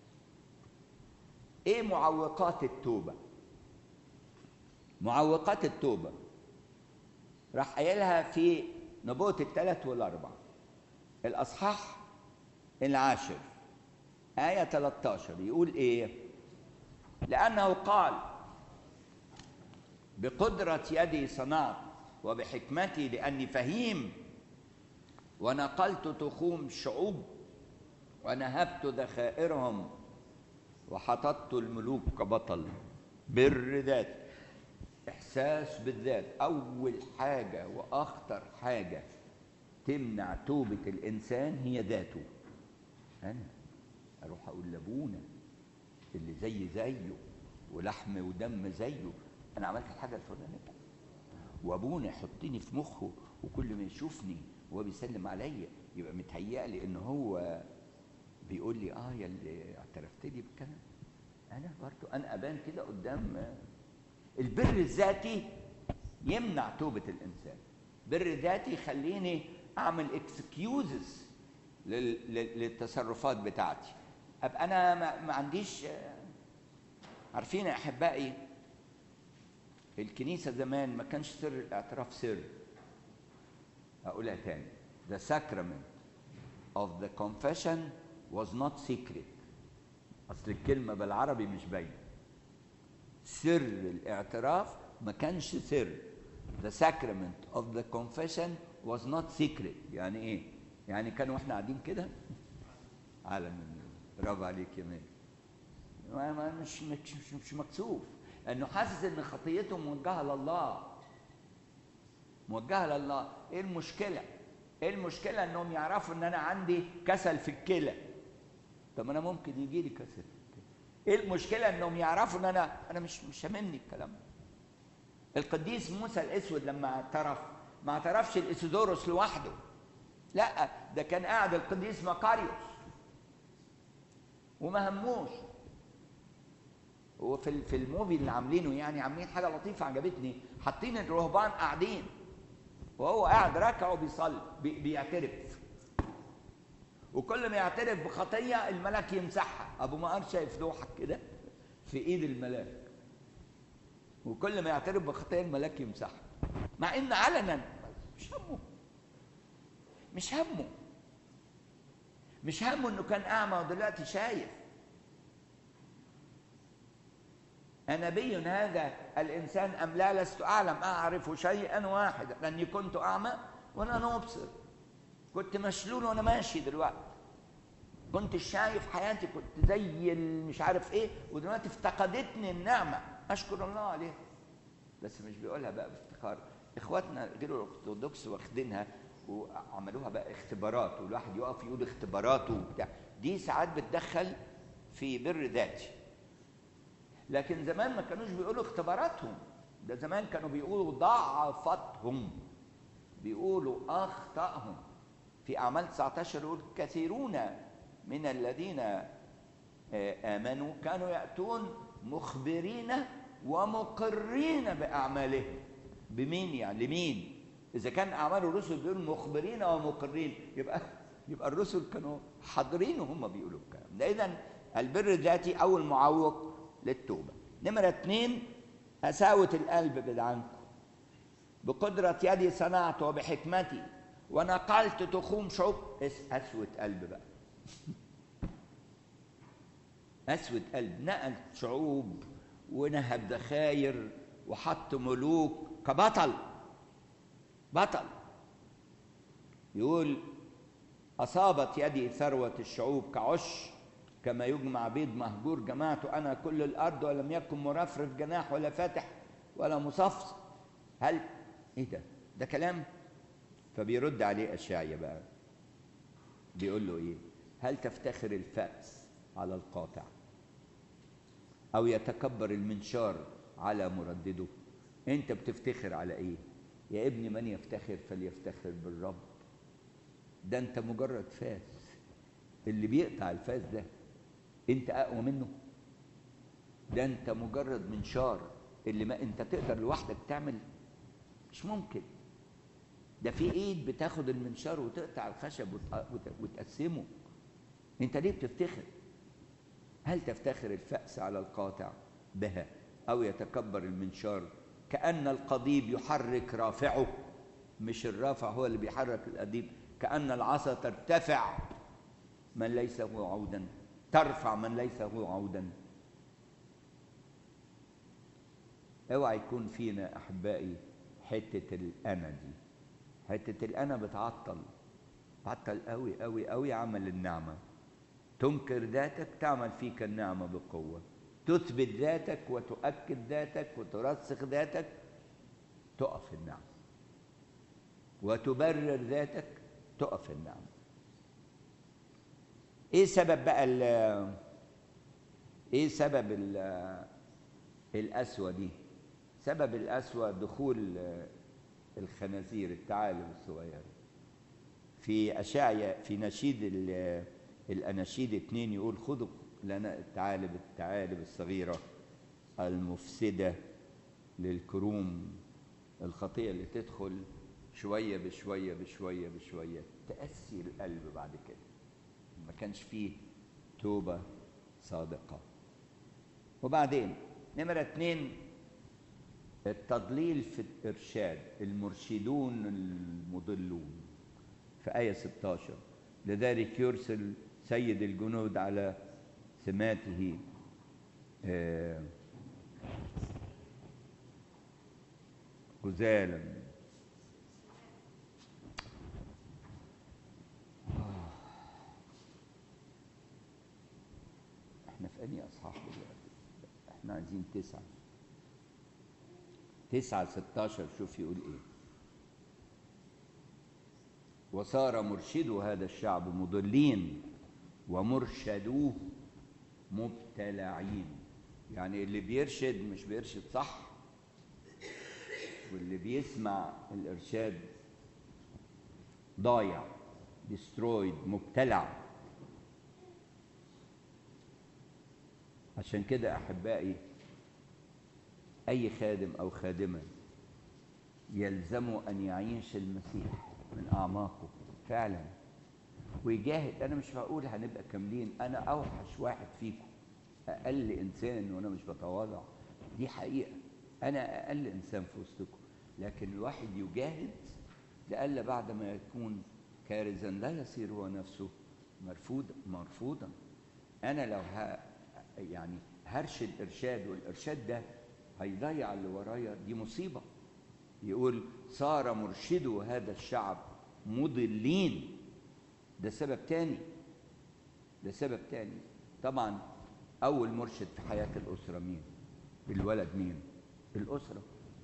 إيه معوقات التوبة؟ معوقات التوبة راح قايلها في نبوة الثلاث والأربع الأصحاح العاشر آية 13 يقول إيه؟ لأنه قال بقدرة يدي صنعت وبحكمتي لأني فهيم ونقلت تخوم شعوب ونهبت ذخائرهم وحططت الملوك كبطل بر ذات إحساس بالذات أول حاجة وأخطر حاجة تمنع توبة الإنسان هي ذاته أنا أروح أقول لأبونا اللي زي زيه ولحم ودم زيه أنا عملت الحاجة الفلانية وأبونا يحطني في مخه وكل ما يشوفني وهو بيسلم عليا يبقى متهيألي إن هو بيقول لي آه يا اللي اعترفت لي بالكلام أنا برضو أنا أبان كده قدام البر الذاتي يمنع توبة الإنسان بر ذاتي يخليني أعمل اكسكيوزز للتصرفات بتاعتي أبقى أنا ما, ما عنديش عارفين يا أحبائي الكنيسة زمان ما كانش سر الاعتراف سر أقولها تاني The sacrament of the confession was not secret أصل الكلمة بالعربي مش باينة سر الاعتراف ما كانش سر The sacrament of the confession was not secret يعني ايه؟ يعني كانوا احنا قاعدين كده على من برافو عليك يا مان ما ما مش مش مش, مش مكسوف انه حاسس ان خطيته موجهه لله موجهه لله ايه المشكله؟ ايه المشكله انهم يعرفوا ان انا عندي كسل في الكلى طب انا ممكن يجي لي كسل ايه المشكله انهم يعرفوا ان انا انا مش مش هاممني الكلام ده القديس موسى الاسود لما اعترف ما اعترفش الاسودوروس لوحده لا ده كان قاعد القديس مقاريوس وما هموش هو في في الموفي اللي عاملينه يعني عاملين حاجه لطيفه عجبتني حاطين الرهبان قاعدين وهو قاعد راكع وبيصلي بي بيعترف وكل ما يعترف بخطيه الملاك يمسحها ابو مقار شايف لوحه كده في ايد الملاك وكل ما يعترف بخطيه الملاك يمسحها مع ان علنا مش همه مش همه مش همه انه كان اعمى ودلوقتي شايف أنبي هذا الإنسان أم لا لست أعلم أعرف شيئا واحدا لأني كنت أعمى وأنا أبصر كنت مشلول وأنا ماشي دلوقتي كنت شايف حياتي كنت زي مش عارف إيه ودلوقتي افتقدتني النعمة أشكر الله عليها بس مش بيقولها بقى بافتخار إخواتنا غير الأرثوذكس واخدينها وعملوها بقى اختبارات والواحد يقف يقول اختباراته وبتاع دي ساعات بتدخل في بر ذاتي لكن زمان ما كانوش بيقولوا اختباراتهم ده زمان كانوا بيقولوا ضعفتهم بيقولوا اخطائهم في اعمال 19 يقول كثيرون من الذين امنوا كانوا ياتون مخبرين ومقرين باعمالهم بمين يعني لمين اذا كان اعمال الرسل بيقولوا مخبرين ومقرين يبقى يبقى الرسل كانوا حاضرين وهم بيقولوا الكلام ده اذا البر الذاتي اول معوق للتوبة نمرة اثنين قساوة القلب بعد عنكم بقدرة يدي صنعت وبحكمتي ونقلت تخوم شعوب أسوة قلب بقى أسود قلب نقل شعوب ونهب ذخاير وحط ملوك كبطل بطل يقول أصابت يدي ثروة الشعوب كعش كما يجمع بيض مهجور جمعت أنا كل الأرض ولم يكن مرفرف جناح ولا فاتح ولا مصفص هل إيه ده؟ ده كلام فبيرد عليه أشعيا بقى بيقول له إيه؟ هل تفتخر الفأس على القاطع أو يتكبر المنشار على مردده أنت بتفتخر على إيه؟ يا ابني من يفتخر فليفتخر بالرب ده أنت مجرد فاس اللي بيقطع الفاس ده أنت أقوى منه ده أنت مجرد منشار اللي ما أنت تقدر لوحدك تعمل مش ممكن ده في ايد بتاخد المنشار وتقطع الخشب وتقسمه انت ليه بتفتخر هل تفتخر الفأس على القاطع بها او يتكبر المنشار كأن القضيب يحرك رافعه مش الرافع هو اللي بيحرك القضيب كأن العصا ترتفع من ليس هو عودا ترفع من ليس هو عودا اوعى يكون فينا احبائي حته الانا دي حته الانا بتعطل بتعطل قوي قوي قوي عمل النعمه تنكر ذاتك تعمل فيك النعمه بقوه تثبت ذاتك وتؤكد ذاتك وترسخ ذاتك تقف النعمه وتبرر ذاتك تقف النعمه ايه سبب بقى ال ايه سبب ال القسوه دي سبب القسوه دخول الخنازير الثعالب الصغيرة في أشعيا في نشيد الأناشيد اتنين يقول خذوا لنا الثعالب الثعالب الصغيرة المفسدة للكروم الخطية اللي تدخل شوية بشوية بشوية بشوية تأسي القلب بعد كده ما كانش فيه توبة صادقة وبعدين نمرة اتنين التضليل في الإرشاد المرشدون المضلون في آية 16 لذلك يرسل سيد الجنود على سماته غزالا احنا في أنهي أصحاح دلوقتي؟ احنا عايزين تسعة تسعة ستاشر شوف يقول ايه وصار مرشدو هذا الشعب مضلين ومرشدوه مبتلعين يعني اللي بيرشد مش بيرشد صح واللي بيسمع الارشاد ضايع ديسترويد مبتلع عشان كده احبائي أي خادم أو خادمة يلزمه أن يعيش المسيح من أعماقه فعلا ويجاهد أنا مش هقول هنبقى كاملين أنا أوحش واحد فيكم أقل إنسان وأنا مش بتواضع دي حقيقة أنا أقل إنسان في وسطكم لكن الواحد يجاهد لئلا بعد ما يكون كارزا لا يصير هو نفسه مرفوضا مرفوضا أنا لو ه... يعني هرشد إرشاد والإرشاد ده هيضيع اللي ورايا دي مصيبة يقول صار مرشدو هذا الشعب مضلين ده سبب تاني ده سبب تاني طبعا أول مرشد في حياة الأسرة مين الولد مين الأسرة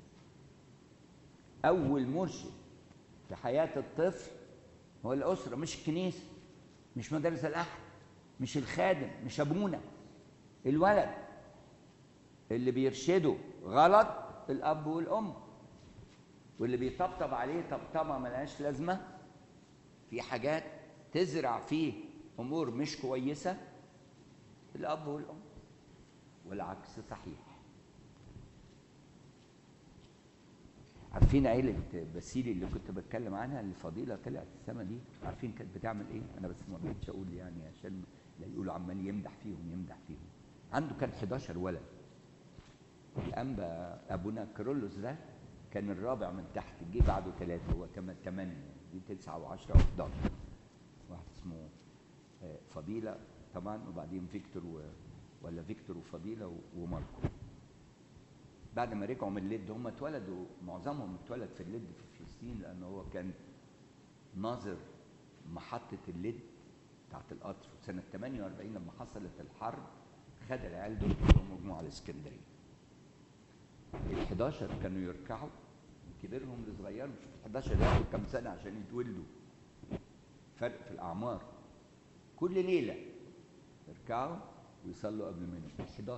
أول مرشد في حياة الطفل هو الأسرة مش الكنيسة مش مدارس الأحد مش الخادم مش أبونا الولد اللي بيرشده غلط الاب والام واللي بيطبطب عليه طبطبه ملهاش لازمه في حاجات تزرع فيه امور مش كويسه الاب والام والعكس صحيح عارفين عيلة بسيلي اللي كنت بتكلم عنها اللي فضيلة طلعت السما دي عارفين كانت بتعمل ايه؟ أنا بس ما بقتش أقول يعني عشان لا يقولوا عمال يمدح فيهم يمدح فيهم. عنده كان 11 ولد. الأنبا أبونا كرولوس ده كان الرابع من تحت جه بعده ثلاثة هو ثمانية دي تسعة وعشرة و11 واحد اسمه فضيلة طبعا وبعدين فيكتور و... ولا فيكتور وفضيلة وماركو بعد ما رجعوا من اللد هم اتولدوا معظمهم اتولد في اللد في فلسطين لان هو كان ناظر محطة اللد بتاعت القطر سنة 48 لما حصلت الحرب خد العيال دول كلهم مجموعة على اسكندرية ال 11 كانوا يركعوا كبيرهم لصغيرهم شوف ال 11 ياخدوا كام سنة عشان يتولدوا فرق في الأعمار كل ليلة يركعوا ويصلوا قبل ما يناموا 11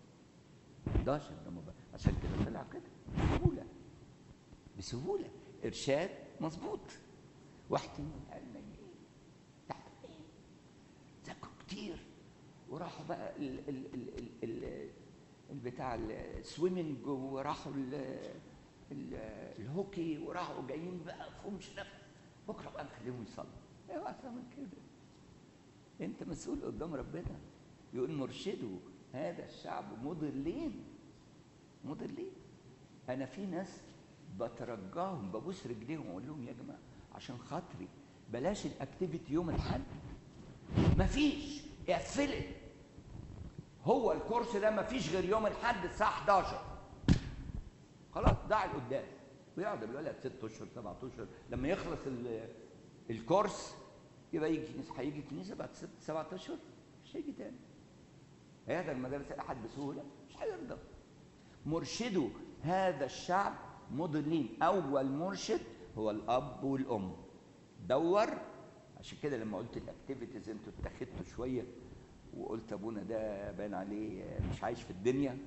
11 ده مبارك. عشان كده طلع كده بسهولة بسهولة إرشاد مظبوط واحد الميت تحت ذاكروا كتير وراحوا بقى ال ال ال ال ال البتاع السويمنج وراحوا ال ال الهوكي وراحوا جايين بقى فهمش نفس بكره بقى نخليهم يصلوا اوعى تعمل كده انت مسؤول قدام ربنا يقول مرشدوا هذا الشعب مضلين مضلين انا في ناس بترجاهم ببوس رجليهم واقول لهم يا جماعه عشان خاطري بلاش الاكتيفيتي يوم الاحد مفيش اقفلت هو الكورس ده مفيش غير يوم الاحد الساعه 11 خلاص ضاع لقدام ويقعد الولد ست اشهر سبعة اشهر لما يخلص ال- الكورس يبقى يجي كنيسه هيجي كنيسه بعد ست سبعة اشهر مش هيجي تاني هيحضر مدارس الاحد بسهوله مش هيرضى مرشدوا هذا الشعب مضلين اول مرشد هو الاب والام دور عشان كده لما قلت الاكتيفيتيز انتوا اتخذتوا شويه وقلت ابونا ده باين عليه مش عايش في الدنيا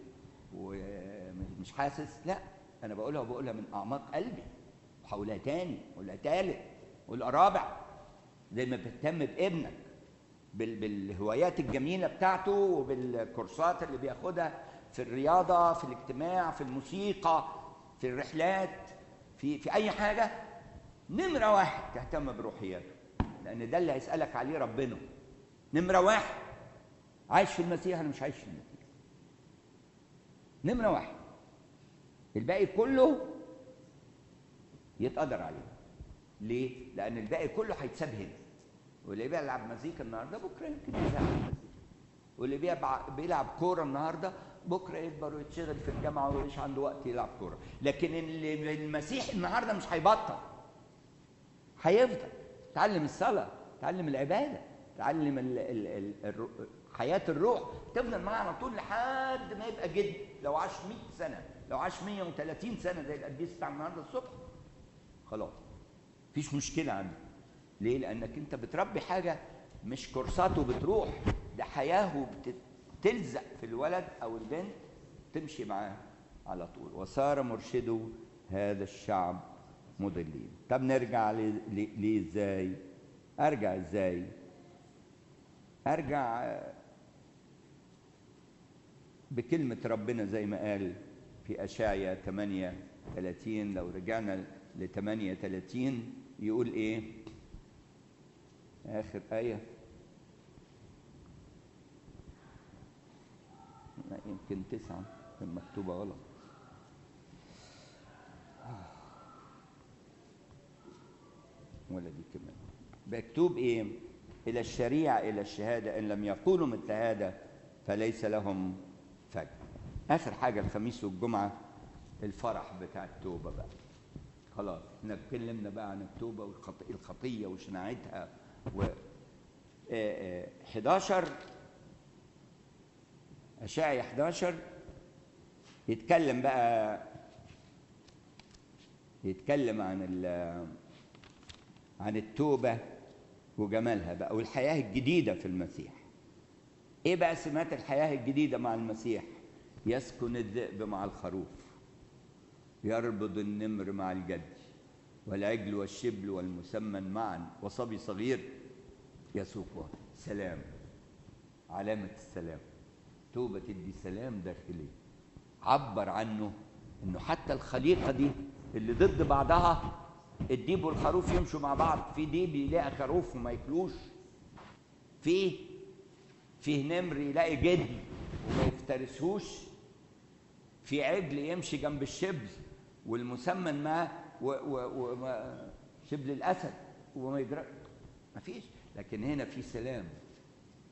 ومش حاسس لا انا بقولها وبقولها من اعماق قلبي وهقولها تاني ولا تالت ولا رابع زي ما بتهتم بابنك بال- بالهوايات الجميله بتاعته وبالكورسات اللي بياخدها في الرياضه في الاجتماع في الموسيقى في الرحلات في في اي حاجه نمره واحد تهتم بروحياته لان ده اللي هيسالك عليه ربنا نمره واحد عايش في المسيح انا مش عايش في المسيح نمره واحد الباقي كله يتقدر عليه ليه؟ لأن الباقي كله هيتساب هنا واللي بيلعب مزيكا النهارده بكره يمكن يلعب مزيكا واللي بيلعب بيلعب كوره النهارده بكره يكبر ويتشغل في الجامعه ومش عنده وقت يلعب كوره لكن اللي المسيح النهارده مش هيبطل هيفضل تعلم الصلاه تعلم العباده تعلم ال ال ال الرو- حياه الروح تفضل معاه على طول لحد ما يبقى جد لو عاش 100 سنه لو عاش 130 سنه زي القديس بتاع النهارده الصبح خلاص مفيش مشكله عنده ليه لانك انت بتربي حاجه مش كورسات وبتروح ده حياه وبتلزق في الولد او البنت تمشي معاه على طول وصار مرشده هذا الشعب مضلين طب نرجع ل- ل- ليه ازاي ارجع ازاي ارجع آه، بكلمة ربنا زي ما قال في أشعيا 38 لو رجعنا ل 38 يقول إيه؟ آخر آية لا يمكن تسعة كان مكتوبة غلط ولا دي كمان مكتوب ايه الى الشريعه الى الشهاده ان لم يقولوا مثل هذا فليس لهم فجر اخر حاجه الخميس والجمعه الفرح بتاع التوبه بقى خلاص احنا اتكلمنا بقى عن التوبه والخطيئه الخطيه وشناعتها و آه، آه، 11 اشعيا 11 يتكلم بقى يتكلم عن ال- عن التوبة وجمالها بقى والحياة الجديدة في المسيح ايه بقى سمات الحياة الجديدة مع المسيح يسكن الذئب مع الخروف يربض النمر مع الجد والعجل والشبل والمسمن معا وصبي صغير يسوقها سلام علامة السلام توبة تدي سلام داخلي عبر عنه انه حتى الخليقة دي اللي ضد بعضها الديب والخروف يمشوا مع بعض في ديب يلاقي خروف وما ياكلوش في فيه نمر يلاقي جد وما يفترسهوش في عجل يمشي جنب الشبل والمسمن معاه و و و شبل الاسد وما يجرى ما فيش لكن هنا في سلام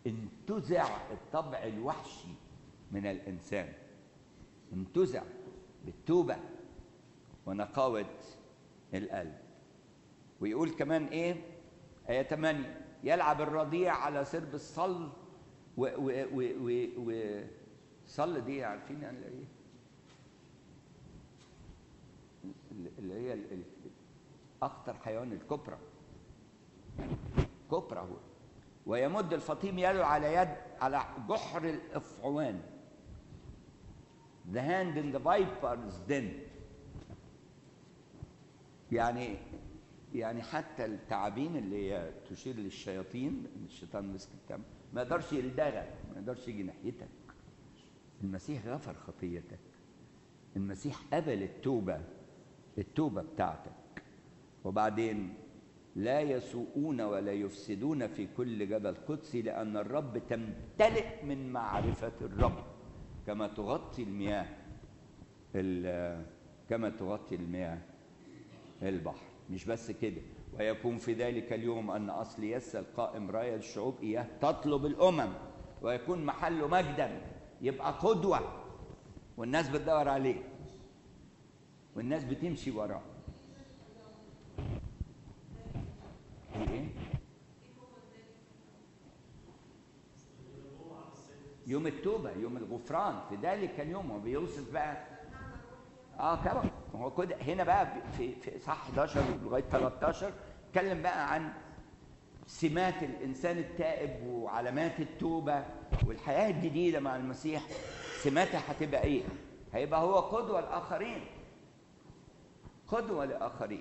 انتزع الطبع الوحشي من الانسان انتزع بالتوبة ونقاوة القلب ويقول كمان ايه آية 8 يلعب الرضيع على سرب الصل و و و و, و صل دي عارفين يعني ايه؟ اللي هي ال- ال- اخطر حيوان الكبرى كبرى هو ويمد الفطيم يده على يد على جحر الافعوان the hand in the viper's den يعني يعني حتى التعابين اللي هي تشير للشياطين إن الشيطان مسك التعب ما يقدرش يلدغك ما يقدرش يجي ناحيتك المسيح غفر خطيتك المسيح قبل التوبة التوبة بتاعتك وبعدين لا يسوءون ولا يفسدون في كل جبل قدسي لأن الرب تمتلئ من معرفة الرب كما تغطي المياه ال- كما تغطي المياه البحر مش بس كده ويكون في ذلك اليوم أن أصل يس القائم راية الشعوب إياه تطلب الأمم ويكون محله مجدا يبقى قدوة والناس بتدور عليه والناس بتمشي وراه ايه يوم التوبة يوم الغفران في ذلك اليوم هو بيوصف بقى اه طبعا هو كده هنا بقى في في صح 11 لغايه 13 اتكلم بقى عن سمات الانسان التائب وعلامات التوبه والحياه الجديده مع المسيح سماتها هتبقى ايه؟ هيبقى هو قدوه لاخرين قدوه لاخرين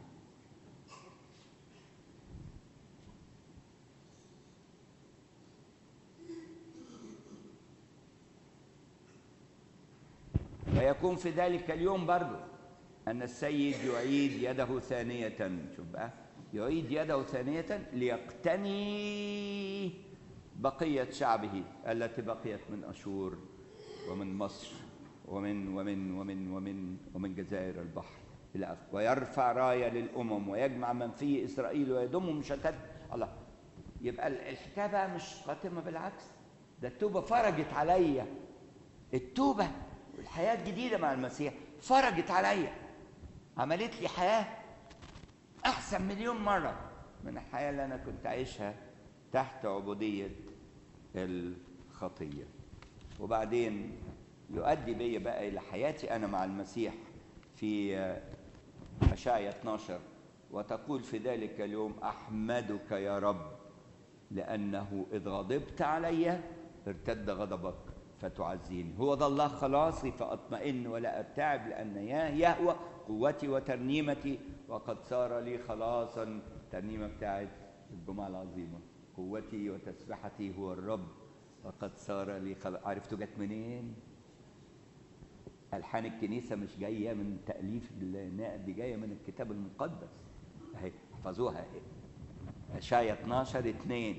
ويكون في ذلك اليوم برضو أن السيد يعيد يده ثانية شوف بقى يعيد يده ثانية ليقتني بقية شعبه التي بقيت من أشور ومن مصر ومن ومن ومن ومن ومن جزائر البحر إلى آخره ويرفع راية للأمم ويجمع من فيه إسرائيل ويضمهم شتات الله يبقى الحكاية بقى مش قاتمة بالعكس ده التوبة فرجت عليا التوبة والحياة الجديدة مع المسيح فرجت عليا عملت لي حياة أحسن مليون مرة من الحياة اللي أنا كنت عايشها تحت عبودية الخطية وبعدين يؤدي بي بقى إلى حياتي أنا مع المسيح في أشعيا 12 وتقول في ذلك اليوم أحمدك يا رب لأنه إذ غضبت علي ارتد غضبك فتعزيني هو ده الله خلاصي فأطمئن ولا أرتعب لأن يا يهوى قوتي وترنيمتي وقد صار لي خلاصا الترنيمة بتاعت الجمعة العظيمة قوتي وتسبحتي هو الرب وقد صار لي خلاص عرفتوا جت منين؟ ألحان الكنيسة مش جاية من تأليف النائب دي جاية من الكتاب المقدس أهي احفظوها أشعيا 12 2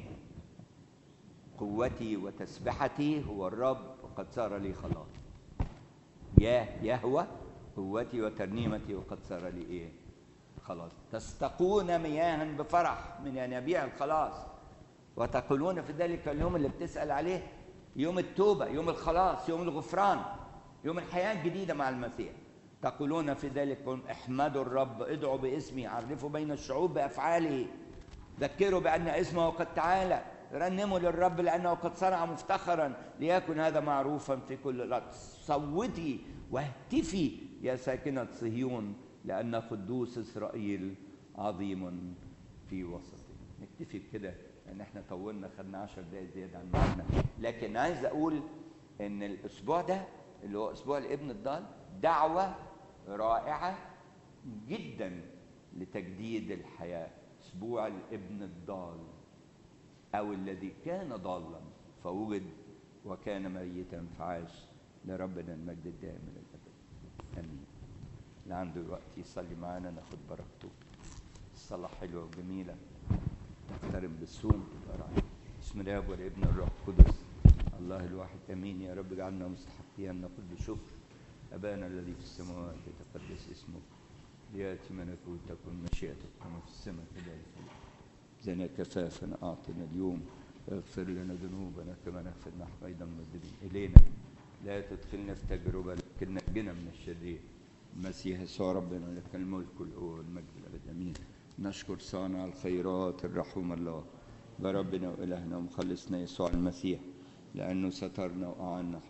قوتي وتسبحتي هو الرب وقد صار لي خلاص يا يهوى قوتي وترنيمتي وقد صار لي ايه خلاص تستقون مياها بفرح من ينابيع الخلاص وتقولون في ذلك اليوم اللي بتسأل عليه يوم التوبة يوم الخلاص يوم الغفران يوم الحياة الجديدة مع المسيح تقولون في ذلك احمدوا الرب ادعوا باسمي عرفوا بين الشعوب بأفعاله ذكروا بأن اسمه قد تعالى رنموا للرب لأنه قد صنع مفتخرا ليكن هذا معروفا في كل الأرض صوتي واهتفي يا ساكنة صهيون لأن قدوس إسرائيل عظيم في وسطه نكتفي بكده لأن احنا طولنا خدنا عشر دقايق زيادة عن ميعادنا لكن عايز أقول إن الأسبوع ده اللي هو أسبوع الابن الضال دعوة رائعة جدا لتجديد الحياة أسبوع الابن الضال أو الذي كان ضالا فوجد وكان ميتا فعاش لربنا المجد الدائم إلى الأبد آمين اللي عنده وقت يصلي معانا ناخد بركته الصلاة حلوة وجميلة نقترب بالصوم تبقى رائعة بسم الله والابن الروح القدس الله الواحد امين يا رب اجعلنا مستحقين ان نقول بشكر ابانا الذي في السماوات يتقدس اسمك لياتي ملكوتك مشيئتك كما في السماء كذلك زنا كفافنا اعطنا اليوم اغفر لنا ذنوبنا كما نغفر نحن ايضا المذنبين الينا لا تدخلنا في تجربه لكن نجنا من الشرير المسيح يسوع ربنا لك الملك والقوة والمجد الأبد آمين نشكر صانع الخيرات الرحوم الله بربنا وإلهنا ومخلصنا يسوع المسيح لأنه سترنا وأعنا